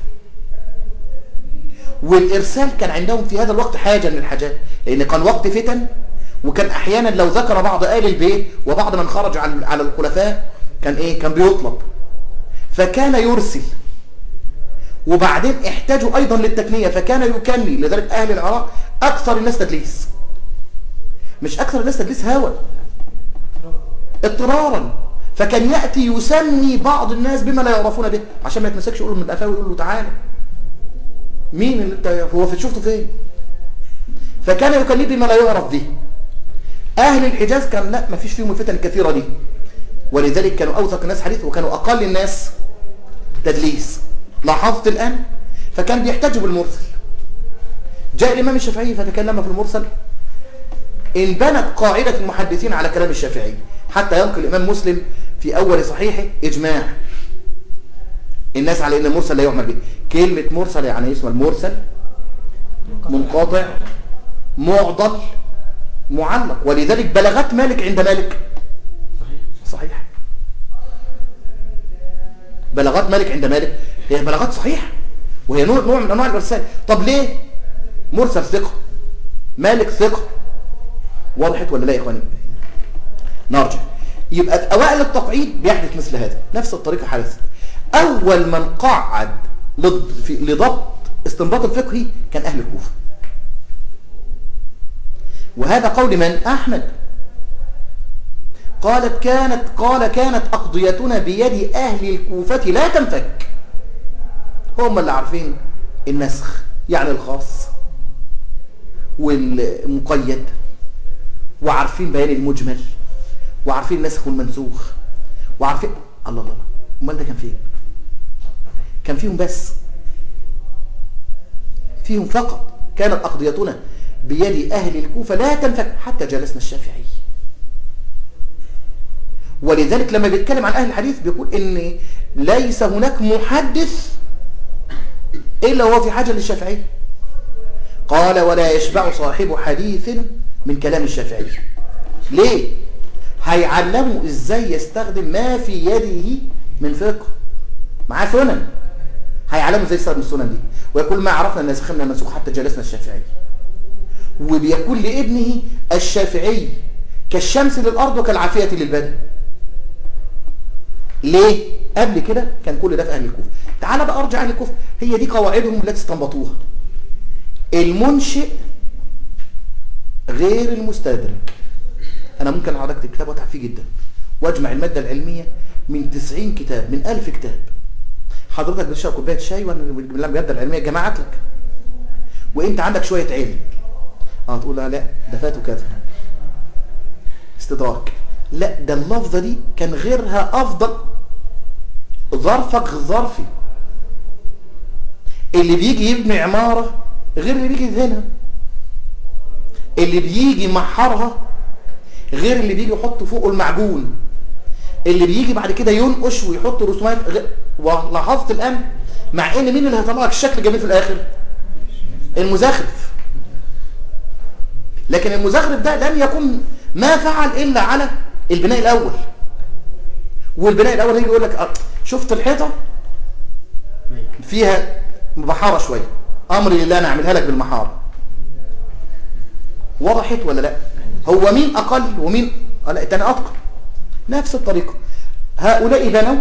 والارسال كان عندهم في هذا الوقت حاجه من الحاجات لان كان وقت فتن وكان احيانا لو ذكر بعض آل البيت وبعض من خرج على على الخلفاء كان ايه كان بيطلب فكان يرسل وبعدين احتاجوا ايضا للتكنيه فكان يكني لذلك اهل العراق اكثر الناس تدليس مش اكثر الناس تدليس هوى اضطرارا فكان ياتي يسمي بعض الناس بما لا يعرفون به عشان ما يتمسكش يقول له من قفاه ويقول له تعالى مين اللي انت هو في شفته فين فكان يكليه بما لا يعرف به اهل الحجاز كان لا ما فيش فيهم الفتن الكثيره دي ولذلك كانوا اوثق الناس حديث وكانوا اقل الناس تدليس لاحظت الان فكان بيحتاجوا بالمرسل جاء الامام الشافعي فتكلم في المرسل انبنت قاعده المحدثين على كلام الشافعي حتى ينقل الامام مسلم في اول صحيحه اجماع الناس على ان المرسل لا يعمل به كلمة مرسل يعني اسمه المرسل منقطع معضل معلق ولذلك بلغت مالك عند مالك صحيح صحيح بلاغات مالك عند مالك هي بلاغات صحيحة وهي نوع نوع من انواع الارسال طب ليه مرسل ثقة مالك ثقة وضحت ولا لا يا اخواني نرجع يبقى في اوائل التقعيد بيحدث مثل هذا نفس الطريقة حدثت اول من قعد لض- في- لضبط استنباط الفقهي كان اهل الكوفة وهذا قول من احمد قالت كانت قال كانت أقضيتنا بيد أهل الكوفة لا تنفك هم اللي عارفين النسخ يعني الخاص والمقيد وعارفين بيان المجمل وعارفين النسخ والمنسوخ وعارفين الله الله الله امال ده كان فين كان فيهم بس فيهم فقط كانت أقضيتنا بيد أهل الكوفة لا تنفك حتى جلسنا الشافعي ولذلك لما بيتكلم عن أهل الحديث بيقول إن ليس هناك محدث إلا هو في حاجة للشافعي قال ولا يشبع صاحب حديث من كلام الشافعي ليه؟ هيعلمه إزاي يستخدم ما في يده من فقه معاه سنن هيعلمه إزاي يستخدم السنن دي ويقول ما عرفنا الناسخ من المنسوخ حتى جلسنا الشافعي وبيقول لابنه الشافعي كالشمس للأرض وكالعافية للبدن ليه؟ قبل كده كان كل ده في أهل الكوفة تعال بقى أرجع أهل الكوفة هي دي قواعدهم التي استنبطوها المنشئ غير المستدرك أنا ممكن أقعد أكتب كتاب وأتعب فيه جدا وأجمع المادة العلمية من 90 كتاب من 1000 كتاب حضرتك بتشرب كوباية شاي وأنا بجيب لها المادة العلمية جمعت لك وأنت عندك شوية علم اه تقول لا لا ده فاتوا كذا استدراك لا ده اللفظة دي كان غيرها أفضل ظرفك ظرفي اللي بيجي يبني عمارة غير اللي بيجي يدهنها اللي بيجي يمحرها غير اللي بيجي يحط فوقه المعجون اللي بيجي بعد كده ينقش ويحط رسومات غير ولاحظت الآن مع ان مين اللي هيطلع لك الشكل جميل في الآخر المزخرف لكن المزخرف ده لم يكن ما فعل إلا على البناء الأول والبناء الأول هيجي يقول لك آه، شفت الحيطة فيها بحارة شوية أمري لله أنا أعملها لك بالمحارة وضحت ولا لا هو مين أقل ومين آه، لا التاني أتقن نفس الطريقة هؤلاء بنوا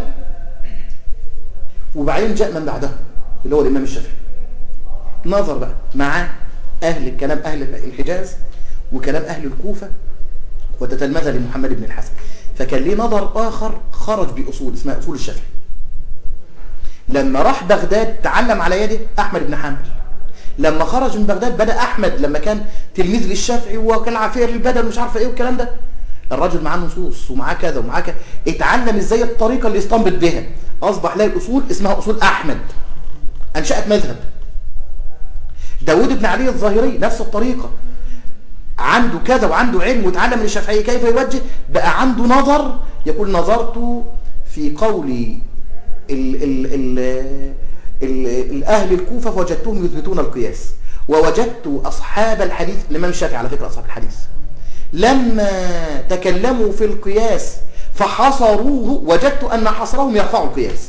وبعدين جاء من بعدهم اللي هو الإمام الشافعي نظر بقى مع أهل الكلام أهل الحجاز وكلام أهل الكوفة وتتلمذ لمحمد بن الحسن فكان ليه نظر آخر خرج بأصول اسمها أصول الشافعي لما راح بغداد تعلم على يده أحمد بن حنبل لما خرج من بغداد بدأ أحمد لما كان تلميذ للشافعي وكان عفير للبدن مش عارفه إيه والكلام ده الراجل معاه نصوص ومعاه كذا ومعاه كذا اتعلم ازاي الطريقة اللي يستنبط بها أصبح له الأصول اسمها أصول أحمد أنشأت مذهب داود بن علي الظاهري نفس الطريقة عنده كذا وعنده علم وتعلم من الشافعية كيف يوجه بقى عنده نظر يقول نظرت في قول ال ال ال ال الأهل الكوفة فوجدتهم يثبتون القياس ووجدت أصحاب الحديث الإمام الشافعي على فكرة أصحاب الحديث لما تكلموا في القياس فحصروه وجدت أن حصرهم يرفعوا القياس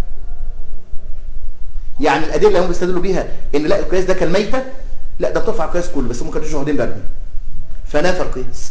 يعني الأدلة اللي هم بيستدلوا بيها إن لا القياس ده كالميتة لا ده بترفع القياس كله بس هم كانوا واخدين بالهم فنافى القياس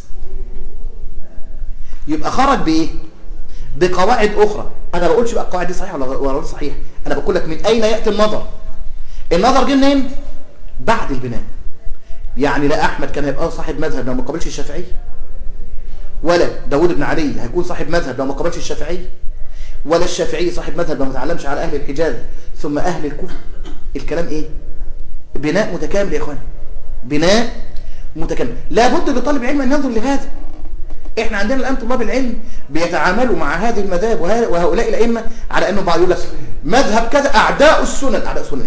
يبقى خرج بايه بقواعد اخرى انا ما بقولش بقى القواعد دي صحيحه ولا ولا غير صحيحه انا بقول لك من اين ياتي النظر النظر جه منين بعد البناء يعني لا احمد كان هيبقى صاحب مذهب لو ما قابلش الشافعي ولا داوود بن علي هيكون صاحب مذهب لو ما قابلش الشافعي ولا الشافعي صاحب مذهب لو ما تعلمش على اهل الحجاز ثم اهل الكوفه الكلام ايه بناء متكامل يا اخوان بناء متكامل لابد لطالب علم ان ينظر لهذا احنا عندنا الان طلاب العلم بيتعاملوا مع هذه المذاهب وه- وهؤلاء الائمه على انه بعض يقول لك مذهب كذا اعداء السنن اعداء السنن ايه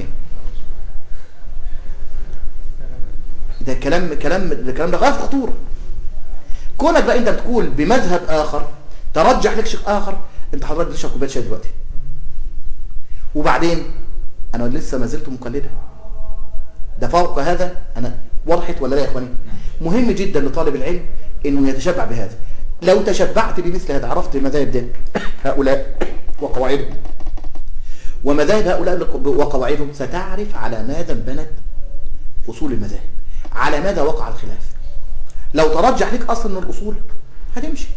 ده كلام كلام ده كلام ده غايه في خطوره كونك بقى انت بتقول بمذهب اخر ترجح لك شيء اخر انت حضرتك بتشرب كوبايه شاي دلوقتي وبعدين انا لسه ما زلت مقلدا ده فوق هذا انا وضحت ولا لا يا اخواني مهم جدا لطالب العلم انه يتشبع بهذا لو تشبعت بمثل هذا عرفت مذاهب ده هؤلاء وقواعدهم ومذاهب هؤلاء وقواعدهم ستعرف على ماذا انبنت اصول المذاهب على ماذا وقع الخلاف لو ترجح لك اصل من الاصول هتمشي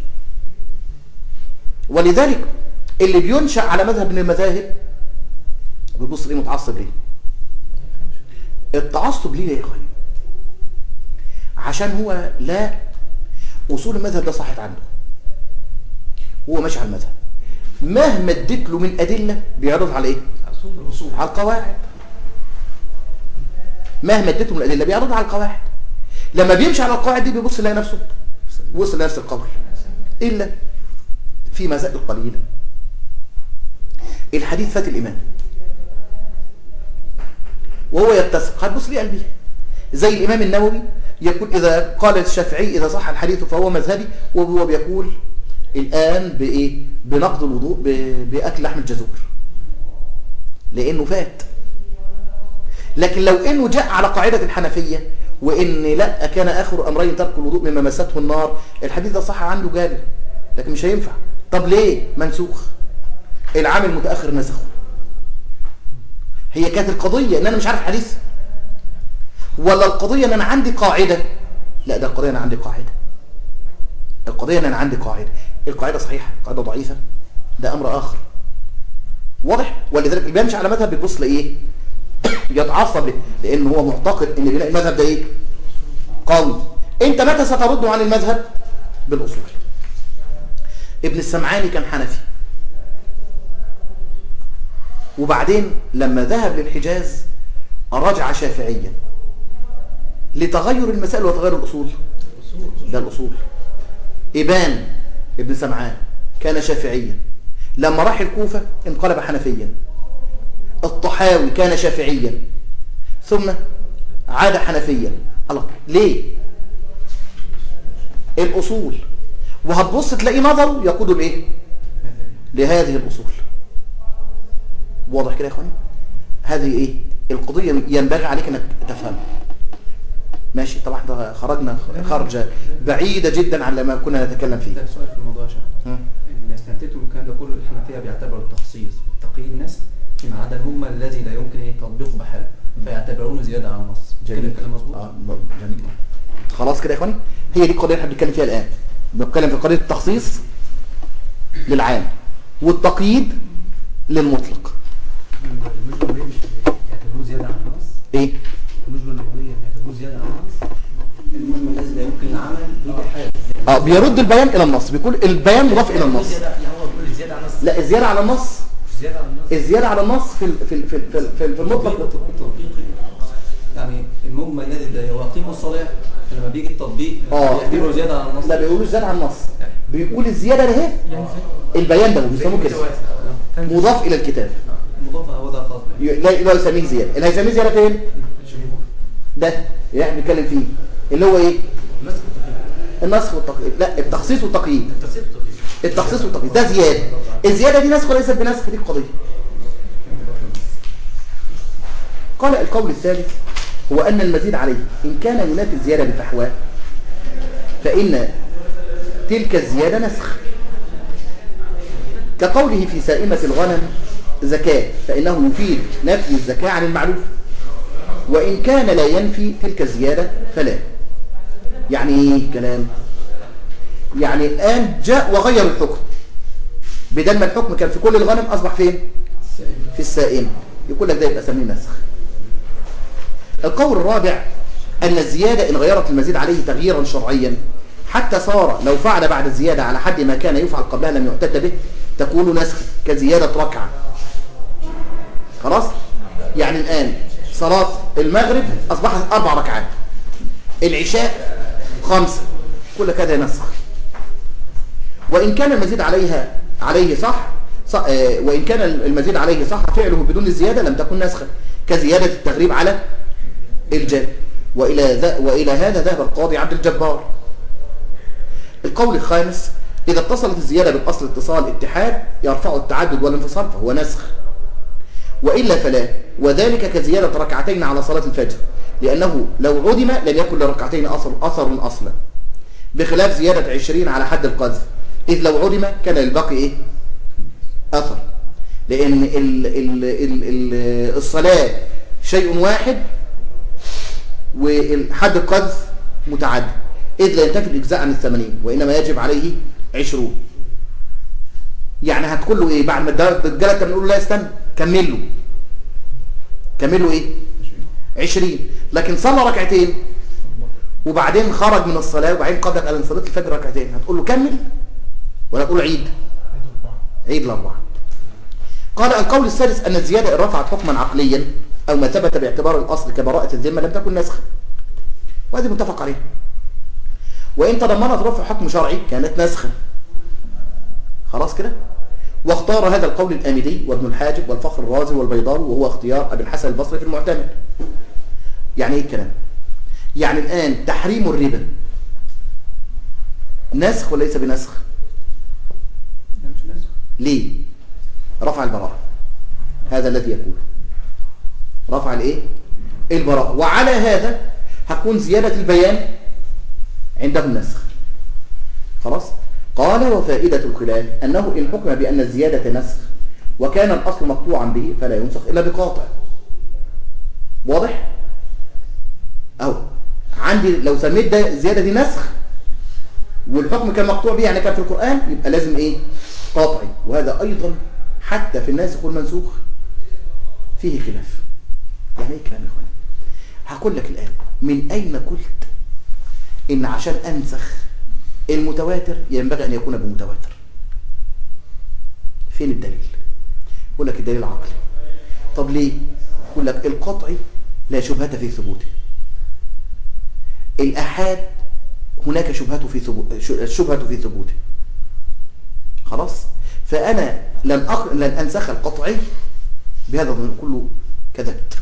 ولذلك اللي بينشأ على مذهب من المذاهب بيبص ليه متعصب ليه التعصب ليه يا اخواني عشان هو لا اصول المذهب ده صحت عنده هو ماشي على المذهب مهما اديت له من ادله بيعرض على ايه اصول على القواعد مهما اديته من الادله بيعرض على القواعد لما بيمشي على القواعد دي بيبص يلاقي نفسه وصل لنفس القول الا في مسائل قليله الحديث فات الايمان وهو يتسق هتبص ليه قلبي زي الامام النووي يقول اذا قال الشافعي اذا صح الحديث فهو مذهبي وهو بيقول الان بايه بنقض الوضوء ب- باكل لحم الجزور لانه فات لكن لو انه جاء على قاعده الحنفيه وان لا كان اخر امرين ترك الوضوء مما مسته النار الحديث ده صح عنده جابر لكن مش هينفع طب ليه منسوخ العام المتاخر نسخه هي كانت القضيه ان انا مش عارف حديث ولا القضيه ان انا عندي قاعده لا ده القضيه انا عندي قاعده القضيه ان انا عندي قاعده القاعده صحيحه قاعده ضعيفه ده امر اخر واضح ولذلك اللي بيمشي على مذهب بيبص لايه يتعصب ليه لان هو معتقد ان بناء المذهب ده ايه قوي انت متى سترد عن المذهب بالاصول ابن السمعاني كان حنفي وبعدين لما ذهب للحجاز رجع شافعيا لتغير المسائل وتغير الاصول ده الاصول ابان ابن سمعان كان شافعيا لما راح الكوفه انقلب حنفيا الطحاوي كان شافعيا ثم عاد حنفيا الله ليه الاصول وهتبص تلاقي نظره يقود الايه لهذه الاصول واضح كده يا اخواني هذه ايه القضيه ينبغي عليك انك تفهمها ماشي طبعا ده خرجنا خرجه بعيده جدا عن لما كنا نتكلم فيه ده سؤال في الموضوع يا شيخ مم. اللي استنتجته من الكلام ده كله الحنفيه بيعتبروا التخصيص والتقييد نسخ فيما عدا الهم الذي لا يمكن ايه تطبيقه بحاله فيعتبرونه زياده على النص كده جميل الكلام مظبوط آه جميل خلاص كده يا اخواني هي دي القضيه اللي احنا بنتكلم فيها الان بنتكلم في قضيه التخصيص للعام والتقييد للمطلق المجمل النووي مش يعتبروه زياده عن النص ايه المجمل النووي يعتبروه زياده عن النص المجمل الذي لا يمكن العمل به بحاله اه بيرد البيان الى النص بيقول البيان مضاف الى النص زياده لا هو بيقول زياده عن النص لا الزياده على النص مش زياده عن النص الزياده على النص في ال- في ال- في ال- في, ال- في, ال- في المطلق تطبيقي يعني المجمل الذي لا يقيم الصلاه لما بيجي التطبيق اه بيعتبره زياده على النص لا بيقولوا زياده على النص بيقول الزياده ده اهي البيان ده بيسموه كده مضاف الى الكتاب مضافه هو ده خاص ي- لا لا يسميه زياده اللي هيسميه زياده فين ده اللي احنا بنتكلم فيه اللي هو ايه النسخ والتقييد لا التخصيص والتقييد التفسير التطبيق التخصيص والتقييد ده زياده الزياده دي نسخ وليست بنسخ دي القضيه قال القول الثالث هو ان المزيد عليه ان كان ينافي الزياده بفحواه فان تلك الزياده نسخ كقوله في سائمه الغنم زكاه فانه يفيد نفي الزكاه عن المعلوف وان كان لا ينفي تلك الزياده فلا يعني ايه كلام يعني الآن جاء وغير الحكم بدل ما الحكم كان في كل الغنم أصبح فين في السائمة يقول لك ده يبقى سميه نسخ القول الرابع أن الزيادة إن غيرت المزيد عليه تغييرا شرعيا حتى صار لو فعل بعد الزيادة على حد ما كان يفعل قبلها لم يعتد به تكون نسخ كزيادة ركعة خلاص يعني الآن صلاة المغرب أصبحت أربع ركعات العشاء خمسة كل كده نسخ وإن كان المزيد عليها عليه صح, صح آه، وإن كان المزيد عليه صح فعله بدون الزيادة لم تكن نسخة كزيادة التغريب على الجاب وإلى, ذا وإلى هذا ذهب القاضي عبد الجبار القول الخامس إذا اتصلت الزيادة بالأصل اتصال اتحاد يرفع التعدد والانفصال فهو نسخ وإلا فلا وذلك كزيادة ركعتين على صلاة الفجر لأنه لو عدم لم يكن لركعتين أثر, أثر أصلا بخلاف زيادة عشرين على حد القذف إذ لو عدم كان الباقي إيه؟ أثر لأن ال ال ال ال الصلاة شيء واحد وحد القذف متعدد إذ لا ينتفي الإجزاء عن الثمانين وإنما يجب عليه عشرون يعني هتقول له إيه بعد ما الرجالة كان نقول له لا استنى كمل له كمل له إيه عشرين لكن صلى ركعتين وبعدين خرج من الصلاة وبعدين قبلك قال صلاة الفجر ركعتين هتقول له كمل ولا تقول له عيد عيد الأربعة قال القول السادس أن الزيادة إن رفعت حكما عقليا أو ما ثبت باعتبار الأصل كبراءة الذمة لم تكن نسخا وهذه متفق عليه وإن تضمنت رفع حكم شرعي كانت نسخا خلاص كده واختار هذا القول الآمدي وابن الحاجب والفخر الرازي والبيضاوي وهو اختيار أبي الحسن البصري في المعتمد يعني ايه الكلام يعني الآن تحريم الربا نسخ وليس بنسخ لا مش نسخ ليه رفع البراءة هذا الذي يقول رفع الايه البراءة وعلى هذا هتكون زيادة البيان عندهم نسخ خلاص قال وفائدة الخلاف أنه إن حكم بأن الزيادة نسخ وكان الأصل مقطوعا به فلا ينسخ إلا بقاطع واضح أو عندي لو سميت ده زيادة دي نسخ والحكم كان مقطوع به يعني كان في القرآن يبقى لازم إيه قاطعي وهذا أيضا حتى في الناسخ والمنسوخ فيه خلاف يعني ايه كلام يا اخواني هقول لك الآن من أين قلت إن عشان أنسخ المتواتر ينبغي أن يكون بمتواتر فين الدليل يقول لك الدليل عقلي طب ليه يقول لك القطعي لا شبهة في ثبوته الأحاد هناك شبهة في ثبوت شبهة في ثبوته خلاص فأنا لن أق... لن أنسخ القطعي بهذا الظن كله كذبت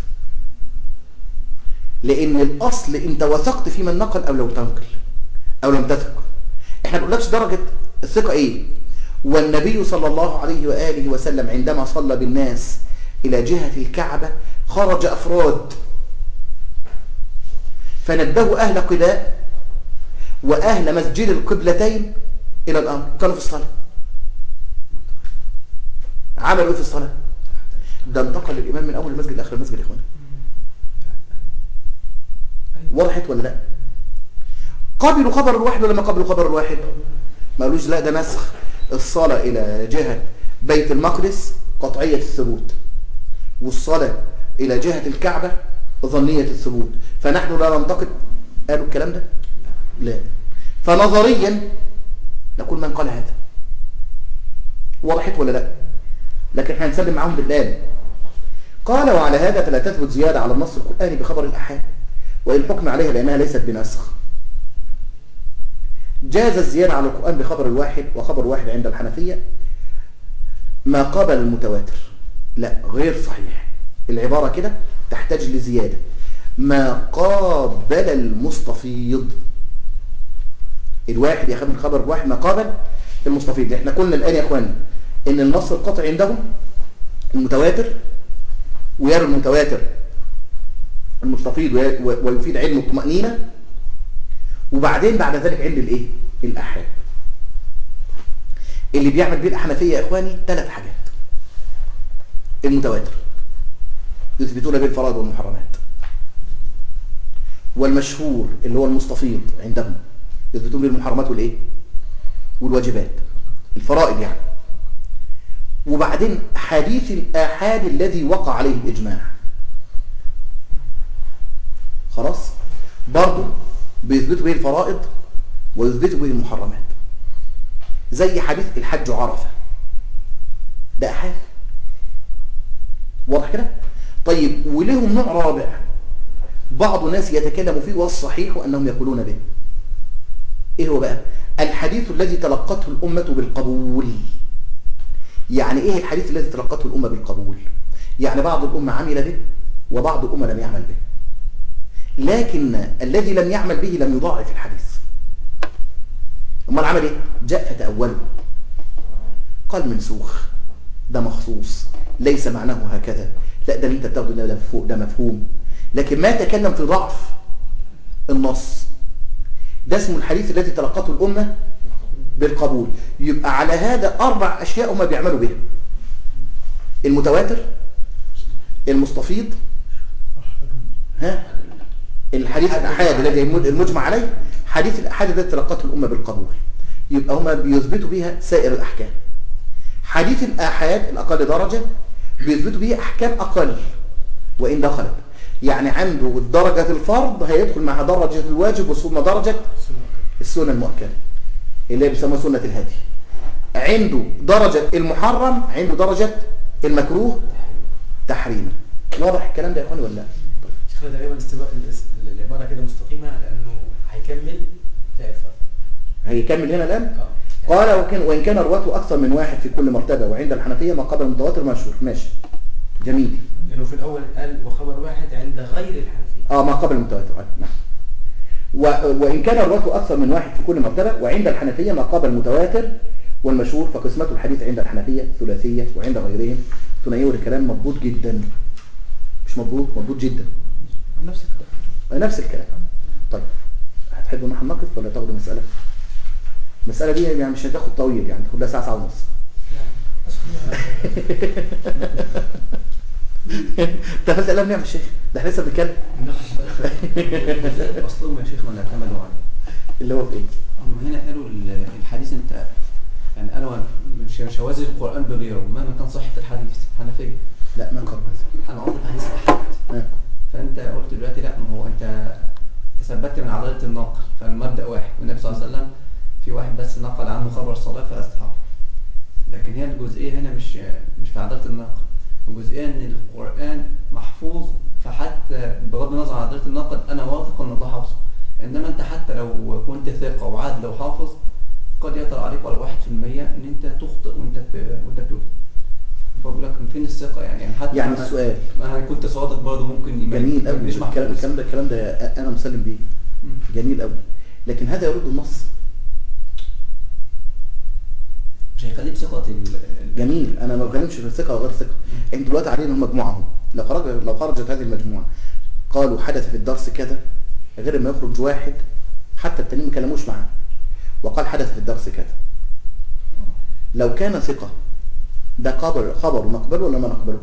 لأن الأصل أنت وثقت في من نقل أو لو تنقل أو لم تثق احنا ما بنقولكش درجة الثقة ايه والنبي صلى الله عليه وآله وسلم عندما صلى بالناس إلى جهة الكعبة خرج أفراد فنبهوا أهل قباء وأهل مسجد القبلتين إلى الأمر كانوا في الصلاة عملوا ايه في الصلاة ده انتقل الإمام من أول المسجد لآخر المسجد يا إخوانا وضحت ولا لا قبلوا خبر الواحد ولا ما قبلوا خبر الواحد ما قالوش لا ده نسخ الصلاة إلى جهة بيت المقدس قطعية الثبوت والصلاة إلى جهة الكعبة ظنية الثبوت فنحن لا ننتقد قالوا الكلام ده لا فنظريا نقول من قال هذا وضحت ولا لا لكن احنا هنسلم معاهم بالآن قال وعلى هذا فلا تثبت زيادة على النص القرآني بخبر الأحاد وإن حكم عليها لأنها ليست بنسخ جاز الزيادة على القرآن بخبر الواحد وخبر واحد عند الحنفية ما قابل المتواتر لا غير صحيح العبارة كده تحتاج لزيادة ما قابل المستفيض الواحد ياخد من خبر الواحد ما قابل المستفيض احنا قلنا الآن يا اخواني ان النص القطعي عندهم المتواتر ويرى المتواتر المستفيض ويفيد علم الطمأنينة وبعدين بعد ذلك علم الايه الاحاد اللي بيعمل بيه الحنفيه يا اخواني ثلاث حاجات المتواتر يثبتون به الفرائض والمحرمات والمشهور اللي هو المستفيض عندهم يثبتون به المحرمات والايه والواجبات الفرائض يعني وبعدين حديث الآحاد الذي وقع عليه الإجماع خلاص برضو بيثبتوا به الفرائض ويثبتوا به المحرمات زي حديث الحج عرفة ده أحاد واضح كده طيب ولهم نوع رابع بعض الناس يتكلم فيه والصحيح أنهم يقولون به إيه هو بقى الحديث الذي تلقته الأمة بالقبول يعني إيه الحديث الذي تلقته الأمة بالقبول يعني بعض الأمة عمل به وبعض الأمة لم يعمل به لكن الذي لم يعمل به لم يضاعف الحديث امال عمل ايه جاء فتأوله قال منسوخ ده مخصوص ليس معناه هكذا لا ده اللي انت بتاخده ده ده فوق ده مفهوم لكن ما تكلم في ضعف النص ده اسمه الحديث الذي تلقته الأمة بالقبول يبقى على هذا أربع أشياء هم بيعملوا بها المتواتر المستفيض ها الحديث الأحاد الذي المجمع عليه حديث الأحاد الذي تلقته الأمة بالقبول يبقى هم بيثبتوا بها سائر الأحكام حديث الآحاد الأقل درجة بيثبتوا به أحكام أقل وإن دخلت يعني عنده درجة الفرض هيدخل مع درجة الواجب ثم درجة السنة المؤكدة اللي هي بيسموها سنة الهدي عنده درجة المحرم عنده درجة المكروه تحريما واضح الكلام ده يا اخواني ولا لا شيخنا تقريبا الاستباء الاس- العباره كده مستقيمه لانه هيكمل لا الفرق هيكمل هنا الآن اه قال وكان وإن كان رواته أكثر من واحد في كل مرتبة وعند الحنفية ما قبل المتواتر مشهور ماشي جميل لانه في الاول قال وخبر واحد عند غير الحنفيه اه ما قبل المتواتر آه، نعم و- وإن كان رواته أكثر من واحد في كل مرتبة وعند الحنفية ما قبل المتواتر والمشهور فقسمة الحديث عند الحنفية ثلاثية وعند غيرهم ثنائية والكلام مضبوط جدا مش مضبوط مضبوط جدا نفس الكلام نفس الكلام طيب هتحبوا ان احنا نقف ولا تاخدوا مسألة المسألة دي يعني مش هتاخد طويل يعني تاخد لها ساعة ساعة ونص انت قفلت قلم ليه يا شيخ ده احنا لسه بنتكلم اصلهم يا شيخنا اللي اعتمدوا عليه اللي هو في ايه هم هنا قالوا ال- الحديث انت يعني قالوا مش شواذ القرآن بغيره مهما كان صحة الحديث حنفية لا ما قبل انا قصدي حديث احد آه. فانت قلت دلوقتي لا ما هو انت تثبت من عضلة النقل فالمبدأ واحد والنبي صلى الله عليه وسلم في واحد بس نقل عنه خبر الصلاة فاستحاب لكن هي الجزئية هنا مش مش في عضلة النقل الجزئية ان القرآن محفوظ فحتى بغض النظر عن عضلة النقل انا واثق ان الله حافظه انما انت حتى لو كنت ثقة وعادل وحافظ قد يطرأ عليك ولا واحد في المية ان انت تخطئ وانت ب- وانت بتقول فبقول لك فين الثقة يعني يعني حتى يعني أنا- السؤال. ما انا كنت صادق برضه ممكن يبقى جميل قوي مش الكلام محفوظ الكلام ده الكلام ده انا مسلم بيه مم. جميل قوي لكن هذا يرد النص مش هيخليك ثقة ال- ال- جميل انا ما بتكلمش في ثقه وغير ثقه انت دلوقتي علينا مجموعه اهو لو خرج لو خرجت هذه المجموعه قالوا حدث في الدرس كذا غير ما يخرج واحد حتى التانيين ما كلموش معاه وقال حدث في الدرس كذا لو كان ثقه ده خبر خبر نقبله ولا ما نقبله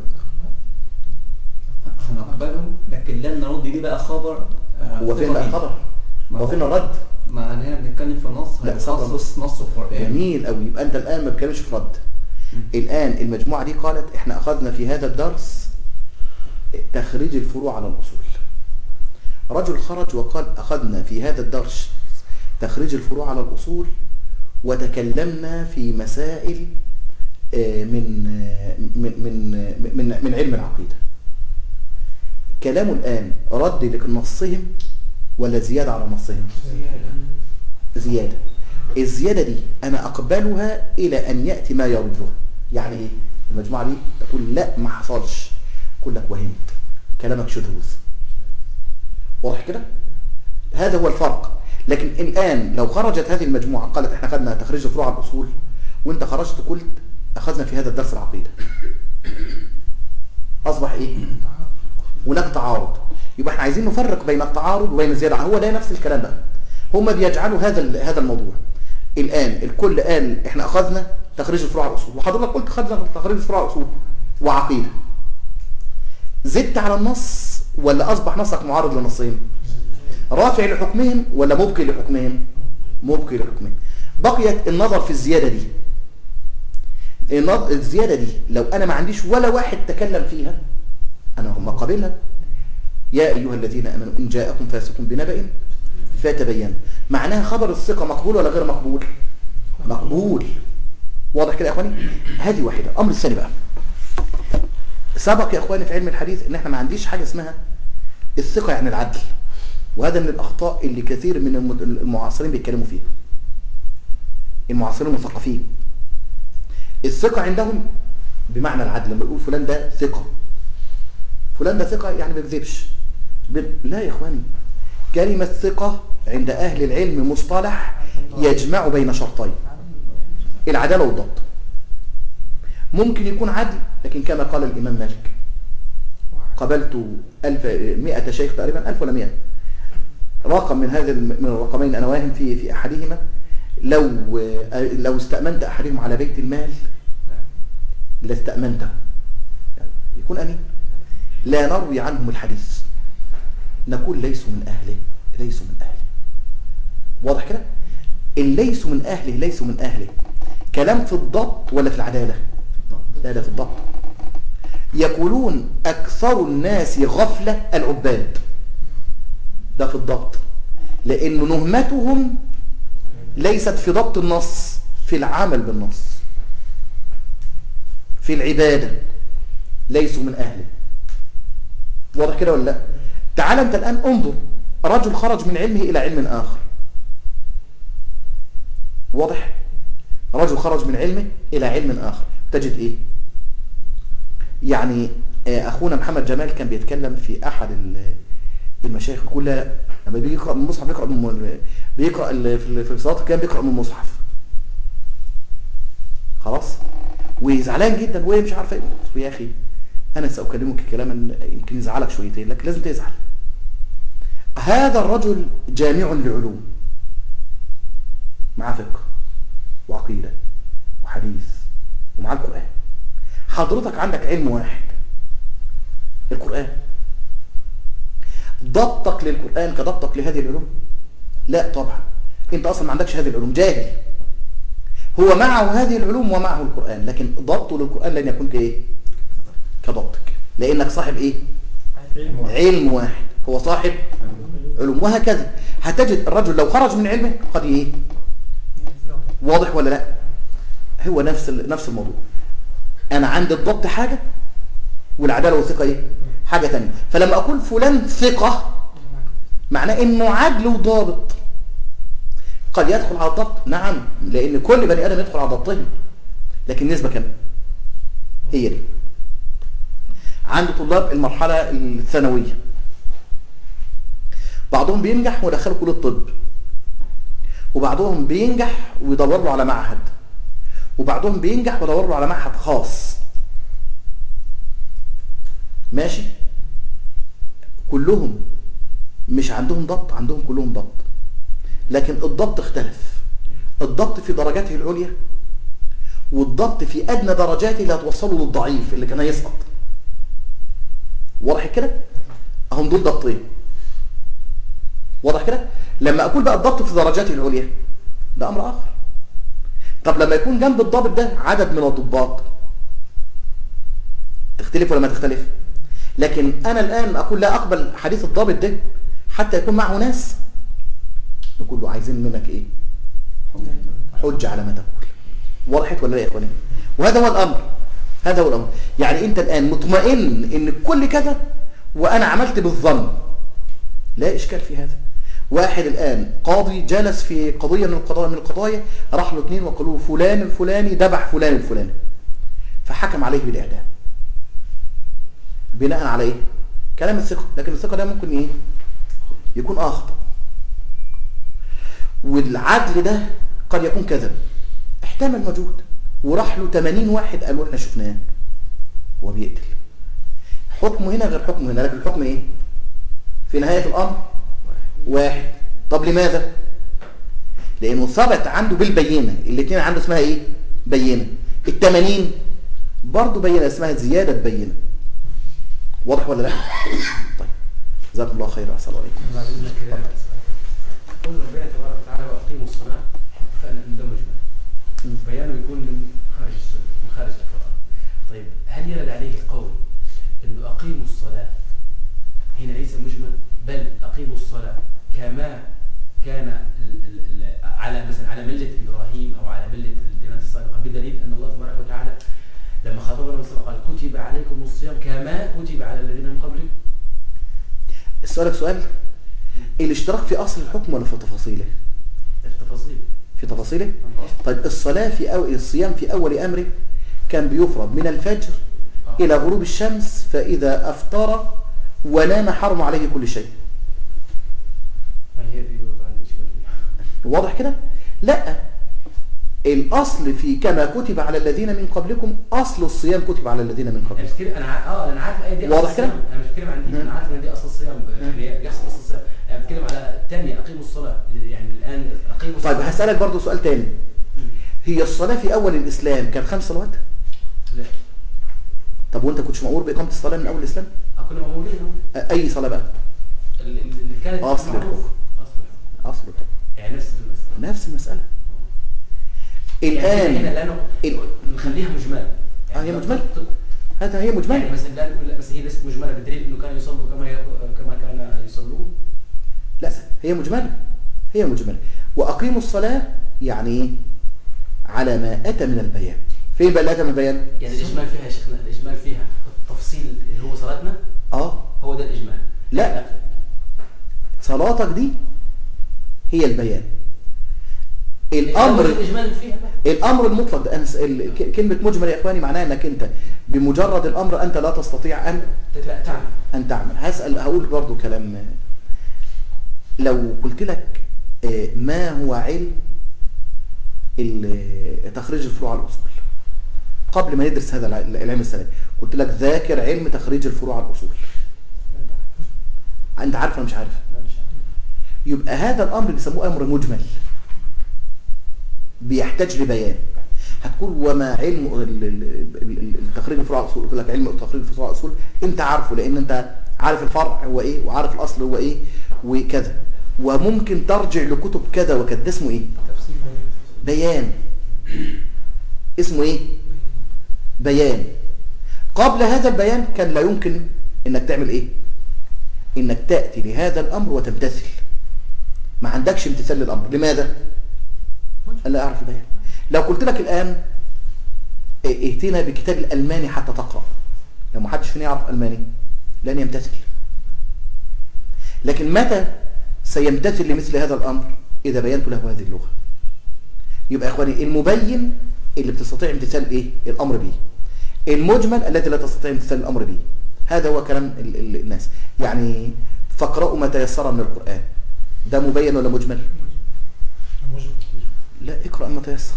هنقبله لكن لن نرد ليه بقى خبر آه، هو فين ثقة بقى بيه. الخبر ما هو فين الرد ما هنا بنتكلم في نص لا، خبر. هيخصص نص القرآن جميل قوي يبقى انت الان ما بتكلمش في رد الان المجموعه دي قالت احنا اخذنا في هذا الدرس تخريج الفروع على الاصول رجل خرج وقال اخذنا في هذا الدرس تخريج الفروع على الاصول وتكلمنا في مسائل آه، من آه، من من من من علم العقيده كلامه الان رد لنصهم ولا زياده على نصهم زيادة الزيادة دي أنا أقبلها إلى أن يأتي ما يردها يعني إيه؟ المجموعة دي تقول لا ما حصلش أقول لك وهمت كلامك شذوذ واضح كده؟ هذا هو الفرق لكن الآن لو خرجت هذه المجموعة قالت احنا خدنا تخريج الفروع على الأصول وانت خرجت قلت أخذنا في هذا الدرس العقيدة أصبح إيه؟ هناك تعارض يبقى احنا عايزين نفرق بين التعارض وبين الزيادة هو ده نفس الكلام بقى هم بيجعلوا هذا ال- هذا الموضوع الآن الكل قال احنا أخذنا تخريج الفروع على الأصول وحضرتك قلت خدنا تخريج الفروع على الأصول وعقيدة زدت على النص ولا أصبح نصك معارض لنصين رافع لحكمهم ولا مبقي لحكمهم مبقي لحكمهم بقيت النظر في الزيادة دي النظ- الزيادة دي لو أنا ما عنديش ولا واحد تكلم فيها أنا هم قابلها يا أيها الذين أمنوا إن جاءكم فاسق بنبأ فتبين معناها خبر الثقة مقبول ولا غير مقبول مقبول واضح كده يا اخواني هذه واحدة الامر الثاني بقى سبق يا اخواني في علم الحديث ان احنا ما عنديش حاجة اسمها الثقة يعني العدل وهذا من الاخطاء اللي كثير من الم- المعاصرين بيتكلموا فيها المعاصرين المثقفين الثقة عندهم بمعنى العدل لما يقول فلان ده ثقة فلان ده ثقة يعني ما بيكذبش بال- لا يا اخواني كلمة ثقة عند أهل العلم مصطلح يجمع بين شرطين العدالة والضبط ممكن يكون عدل لكن كما قال الإمام مالك قابلت ألف مئة شيخ تقريبا ألف ولا مئة رقم من هذا الم- من الرقمين أنا واهم في في أحدهما لو لو استأمنت أحدهم على بيت المال لاستأمنته يعني يكون أمين لا نروي عنهم الحديث نقول ليسوا من أهله ليسوا من أهله واضح كده اللي ليسوا من أهله ليسوا من أهله كلام في الضبط ولا في العدالة لا لا في الضبط يقولون أكثر الناس غفلة العباد ده في الضبط لأن نهمتهم ليست في ضبط النص في العمل بالنص في العبادة ليسوا من أهله واضح كده ولا لا تعال أنت الآن انظر رجل خرج من علمه إلى علم آخر واضح رجل خرج من علمه إلى علم آخر تجد إيه يعني آه، أخونا محمد جمال كان بيتكلم في أحد ال- المشايخ يقول لا لا لما بيجي يقرأ من المصحف بيقرأ من بيقرأ ال- في في صلاة القيام بيقرأ من المصحف خلاص وزعلان جدا وهي مش عارفه ايه قلت له يا اخي انا ساكلمك كلاما يمكن يزعلك شويتين لكن لازم تزعل هذا الرجل جامع لعلوم معاه فقه وعقيده وحديث ومعاه القران حضرتك عندك علم واحد القران ضبطك للقران كضبطك لهذه العلوم لا طبعا انت اصلا ما عندكش هذه العلوم جاهل هو معه هذه العلوم ومعه القرآن لكن ضبطه للقرآن لن يكون كإيه كضبطك لأنك صاحب إيه علم واحد هو صاحب علوم وهكذا هتجد الرجل لو خرج من علمه قد إيه واضح ولا لا هو نفس ال- نفس الموضوع أنا عندي الضبط حاجة والعدالة والثقة إيه حاجة تانية فلما أقول فلان ثقة معناه إنه عدل وضابط قد يدخل على الضبط نعم لأن كل بني آدم يدخل على ضبطه لكن نسبة كم هي دي عند طلاب المرحلة الثانوية بعضهم بينجح ويدخله كلية الطب وبعضهم بينجح ويدور له على معهد وبعضهم بينجح ويدور له على معهد خاص ماشي كلهم مش عندهم ضبط عندهم كلهم ضبط لكن الضبط اختلف الضبط في درجاته العليا والضبط في أدنى درجاته اللي هتوصله للضعيف اللي كان هيسقط واضح كده اهم دول ضبطين واضح كده لما اقول بقى الضبط في درجاته العليا ده امر اخر طب لما يكون جنب الضابط ده عدد من الضباط تختلف ولا ما تختلف لكن انا الان اقول لا اقبل حديث الضابط ده حتى يكون معه ناس نقول له عايزين منك ايه حجة على ما تقول وضحت ولا لا يا اخواني وهذا هو الامر هذا هو الامر يعني انت الان مطمئن ان الكل كذا وانا عملت بالظن لا اشكال في هذا واحد الان قاضي جلس في قضية من القضايا من القضايا راح له اثنين وقالوا فلان الفلاني ذبح فلان الفلاني فحكم عليه بالاعدام بناء على ايه كلام الثقة لكن الثقة ده ممكن ايه يكون اخطأ والعدل ده قد يكون كذب احتمل مجهود وراح له 80 واحد قالوا احنا شفناه هو بيقتل حكمه هنا غير حكمه هنا لكن الحكم ايه في نهاية الامر واحد طب لماذا لانه ثبت عنده بالبينة الاثنين عنده اسمها ايه بينة التمانين برضه بينة اسمها زيادة بينة واضح ولا لا طيب جزاكم الله خير احسن الله عليكم بعد اذنك كده قول ربنا تبارك وتعالى واقيموا الصلاه اتفقنا ان ده مجمل بيانه يكون من خارج السنه من خارج القران طيب هل يرد عليه قول انه اقيموا الصلاه هنا ليس مجمل بل اقيموا الصلاه كما كان ال ال ال على مثلا على مله ابراهيم او على مله الديانات السابقه بدليل ان الله تبارك وتعالى لما خاطبنا مثلا قال كتب عليكم الصيام كما كتب على الذين من قبلكم السؤال سؤال الاشتراك في اصل الحكم ولا في تفاصيله ده في تفاصيل في تفاصيله طيب الصلاة في أو... الصيام في أول أمره كان بيفرض من الفجر آه. إلى غروب الشمس فإذا أفطر ونام حرم عليه كل شيء ما هي دي برضه عندي اشكال فيها واضح كده؟ لا الاصل في كما كتب على الذين من قبلكم اصل الصيام كتب على الذين من انا قبلكم مش كده انا ع- اه انا عارف الايه دي واضح أصل كده؟ الصيام. انا مش بتكلم عن دي انا عارف ان دي اصل الصيام يعني يحصل اصل الصيام انا بتكلم على الثانيه اقيموا الصلاه يعني الان اقيموا الصلاه طيب هسألك برضو سؤال تاني هي الصلاة في أول الإسلام كان خمس صلوات لا طب وأنت كنتش مأمور بإقامة الصلاة من أول الإسلام آه، كنا مأمورين أهو. أ- أي صلاة بقى ال- ال- اللي كانت أصل معروف. الحكم. اصل الحكم. أصل الحكم يعني نفس المسألة نفس المسألة يعني هنا الآن لانه ال- نخليها مجمله آه، هي مجملة. ت- هذا هي يعني مجملة مثلا لا نقول لا بس هي ليست مجمله بدليل انه كانوا يصلوا كما يق- كما كان يصلون لا هي مجملة هي مجملة وأقيموا الصلاة يعني إيه؟ على ما أتى من البيان فين بقى اللي أتى من البيان يعني الاجمال فيها يا شيخنا الاجمال فيها التفصيل اللي هو صلاتنا آه هو ده الاجمال لا. يعني صلاتك دي هي البيان هو الأمر ده الاجمال اللي فيها بقى الامر المطلق ده أنس... ال... ك- كلمه مجمل يا اخواني معناها انك انت بمجرد الامر انت لا تستطيع ان لا تعمل ان تعمل هسال هقول برضو كلام لو قلت لك آه، ما هو علم ال- تخريج الفروع على الاصول قبل ما ندرس هذا الع- العلم السنه قلت لك ذاكر علم تخريج الفروع على الاصول انت عارف ولا مش عارف لا مش عارف. يبقى هذا الامر بيسموه امر مجمل بيحتاج لبيان هتقول وما علم ال- ال- ال- تخريج الفروع على الاصول قلت لك علم تخريج الفروع على الاصول انت عارفه لان انت عارف الفرع هو ايه وعارف الاصل هو ايه وكذا وممكن ترجع لكتب كذا وكذا ده اسمه ايه تفسير بيان اسمه ايه بيان قبل هذا البيان كان لا يمكن انك تعمل ايه انك تأتي لهذا الامر وتمتثل ما عندكش امتثال للامر لماذا الا اعرف البيان لو قلت لك الان ائ- ائتنا بكتاب الالماني حتى تقرأ لو ما حدش فينا يعرف الماني لن يمتثل لكن متى سيمتثل لمثل هذا الامر اذا بينت له هذه اللغة يبقى يا اخواني المبين اللي بتستطيع امتثال ايه الامر به المجمل الذي لا تستطيع امتثال الامر به هذا هو كلام ال ال الناس يعني فاقرأوا ما تيسر من القرآن ده مبين ولا مجمل مجمل لا اقرأ ما تيسر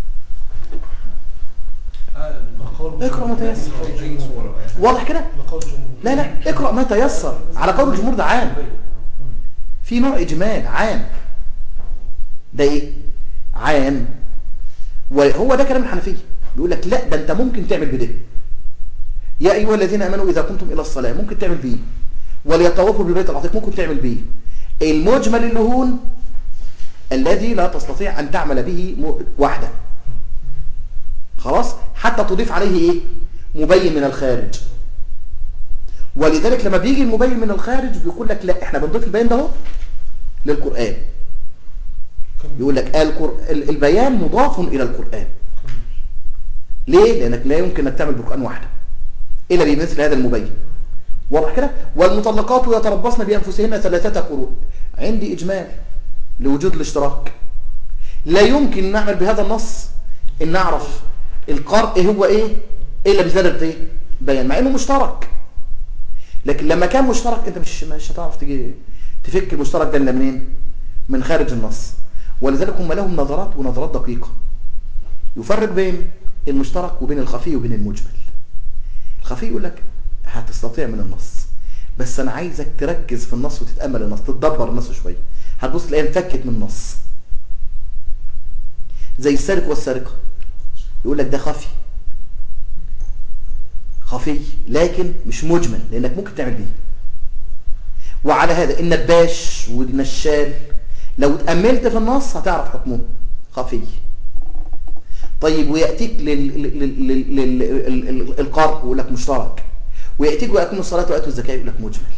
قول اقرأ ما تيسر اي صورة واضح كده لقول جمهور لا لا اقرأ ما تيسر على قول الجمهور ده عام في نوع اجمال عام ده ايه عام وهو ده كلام الحنفيه بيقول لك لا ده انت ممكن تعمل بده يا ايها الذين امنوا اذا قمتم الى الصلاه ممكن تعمل بيه وليطوفوا بالبيت العتيق ممكن تعمل بيه المجمل اللي هون الذي لا تستطيع ان تعمل به م- وحده خلاص حتى تضيف عليه ايه مبين من الخارج ولذلك لما بيجي المبين من الخارج بيقول لك لا احنا بنضيف البيان ده اهو للقرآن يقول لك القر... ال- البيان مضاف إلى القرآن ليه؟ لأنك لا يمكن أنك تعمل بالقرآن واحدة إلا بمثل هذا المبين واضح كده؟ والمطلقات يتربصن بأنفسهن ثلاثة قروء عندي إجمال لوجود الاشتراك لا يمكن نعمل بهذا النص إن نعرف القرء هو إيه إلا بزيادة إيه؟ بيان مع إنه مشترك لكن لما كان مشترك انت مش مش هتعرف تجي تفك المشترك ده الا منين من خارج النص ولذلك هم لهم نظرات ونظرات دقيقة يفرق بين المشترك وبين الخفي وبين المجمل الخفي يقول لك هتستطيع من النص بس انا عايزك تركز في النص وتتأمل النص تتدبر النص شوية هتبص تلاقيها انفكت من النص زي السارق والسارقة يقول لك ده خفي خفي لكن مش مجمل لانك ممكن تعمل بيه وعلى هذا النباش والنشال لو اتأملت في النص هتعرف حكمه خفي طيب ويأتيك للقرء ويقول لك مشترك ويأتيك ويأتون الصلاة ويأتوا الزكاة يقول لك مجمل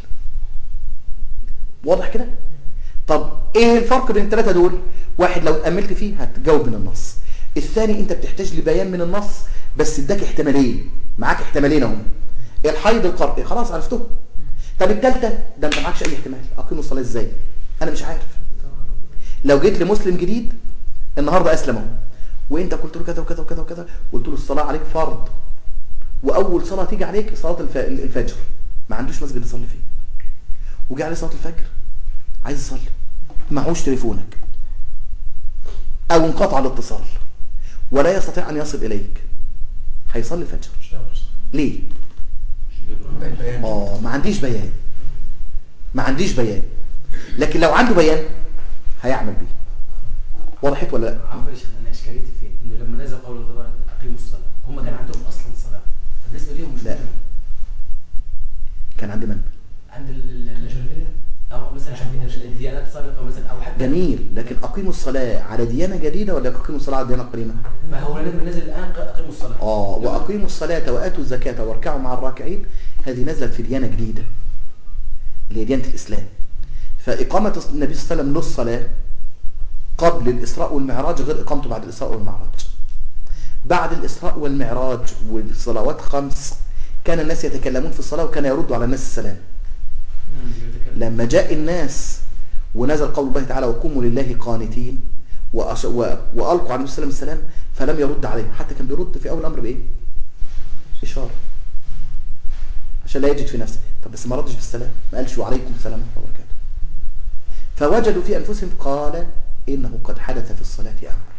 واضح كده طب ايه الفرق بين الثلاثة دول واحد لو اتأملت فيه هتجاوب من النص الثاني انت بتحتاج لبيان من النص بس اداك احتمالين معاك احتمالين اهم الحيض القرء خلاص عرفته طب الثالثه ده انت معكش اي احتمال اقيم الصلاه ازاي انا مش عارف لو جيت لمسلم جديد النهارده اسلم اهو وانت قلت له كذا وكذا وكذا وكذا قلت له الصلاه عليك فرض واول صلاه تيجي عليك صلاه الف- الفجر ما عندوش مسجد يصلي فيه وجي عليه صلاه الفجر عايز يصلي معهوش تليفونك او انقطع الاتصال ولا يستطيع أن يصل إليك هيصلي الفجر مش عارف. ليه؟ بقت بيان اه ما عنديش بيان ما عنديش بيان لكن لو عنده بيان هيعمل بيه وضحت ولا لا عفوا يا شيخ انا اشكاليتي فين؟ انه لما نزل قوله تبارك اقيموا الصلاه هم كان عندهم اصلا صلاه بالنسبه لهم مش لا. مهم. كان عند من عند ال ال- او مثلا عند الديانات السابقه مثلا او حتى جميل لكن اقيموا الصلاة على ديانة جديدة ولا اقيموا الصلاة على ديانة قديمة ما هو لما نزل الان اقيموا الصلاه اه واقيموا الصلاة واتوا الزكاة واركعوا مع الراكعين هذه نزلت في ديانة جديدة اللي هي ديانة الاسلام فاقامة النبي صلى الله عليه وسلم للصلاة قبل الاسراء والمعراج غير اقامته بعد الاسراء والمعراج بعد الاسراء والمعراج والصلوات خمس كان الناس يتكلمون في الصلاة وكان يرد على الناس السلام لما جاء الناس ونزل قول الله تعالى وقوموا لله قانتين وأش... و... وألقوا على النبي صلى الله عليه وسلم السلام فلم يرد عليهم حتى كان بيرد في أول الأمر بإيه؟ إشارة عشان لا يجد في نفسه طب بس ما ردش بالسلام ما قالش وعليكم السلام ورحمة الله وبركاته فوجدوا في أنفسهم قال إنه قد حدث في الصلاة أمر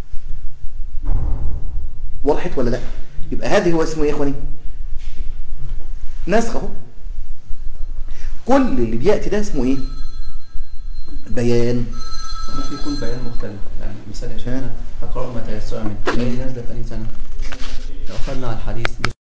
وضحت ولا لا؟ يبقى هذه هو اسمه إيه يا إخواني؟ نسخ اهو كل اللي بيأتي ده اسمه ايه بيان ممكن يكون بيان مختلف يعني مثال يا شيخنا اقرأوا ما تيسر منه هي دي نازله في أي سنة لو خدنا على الحديث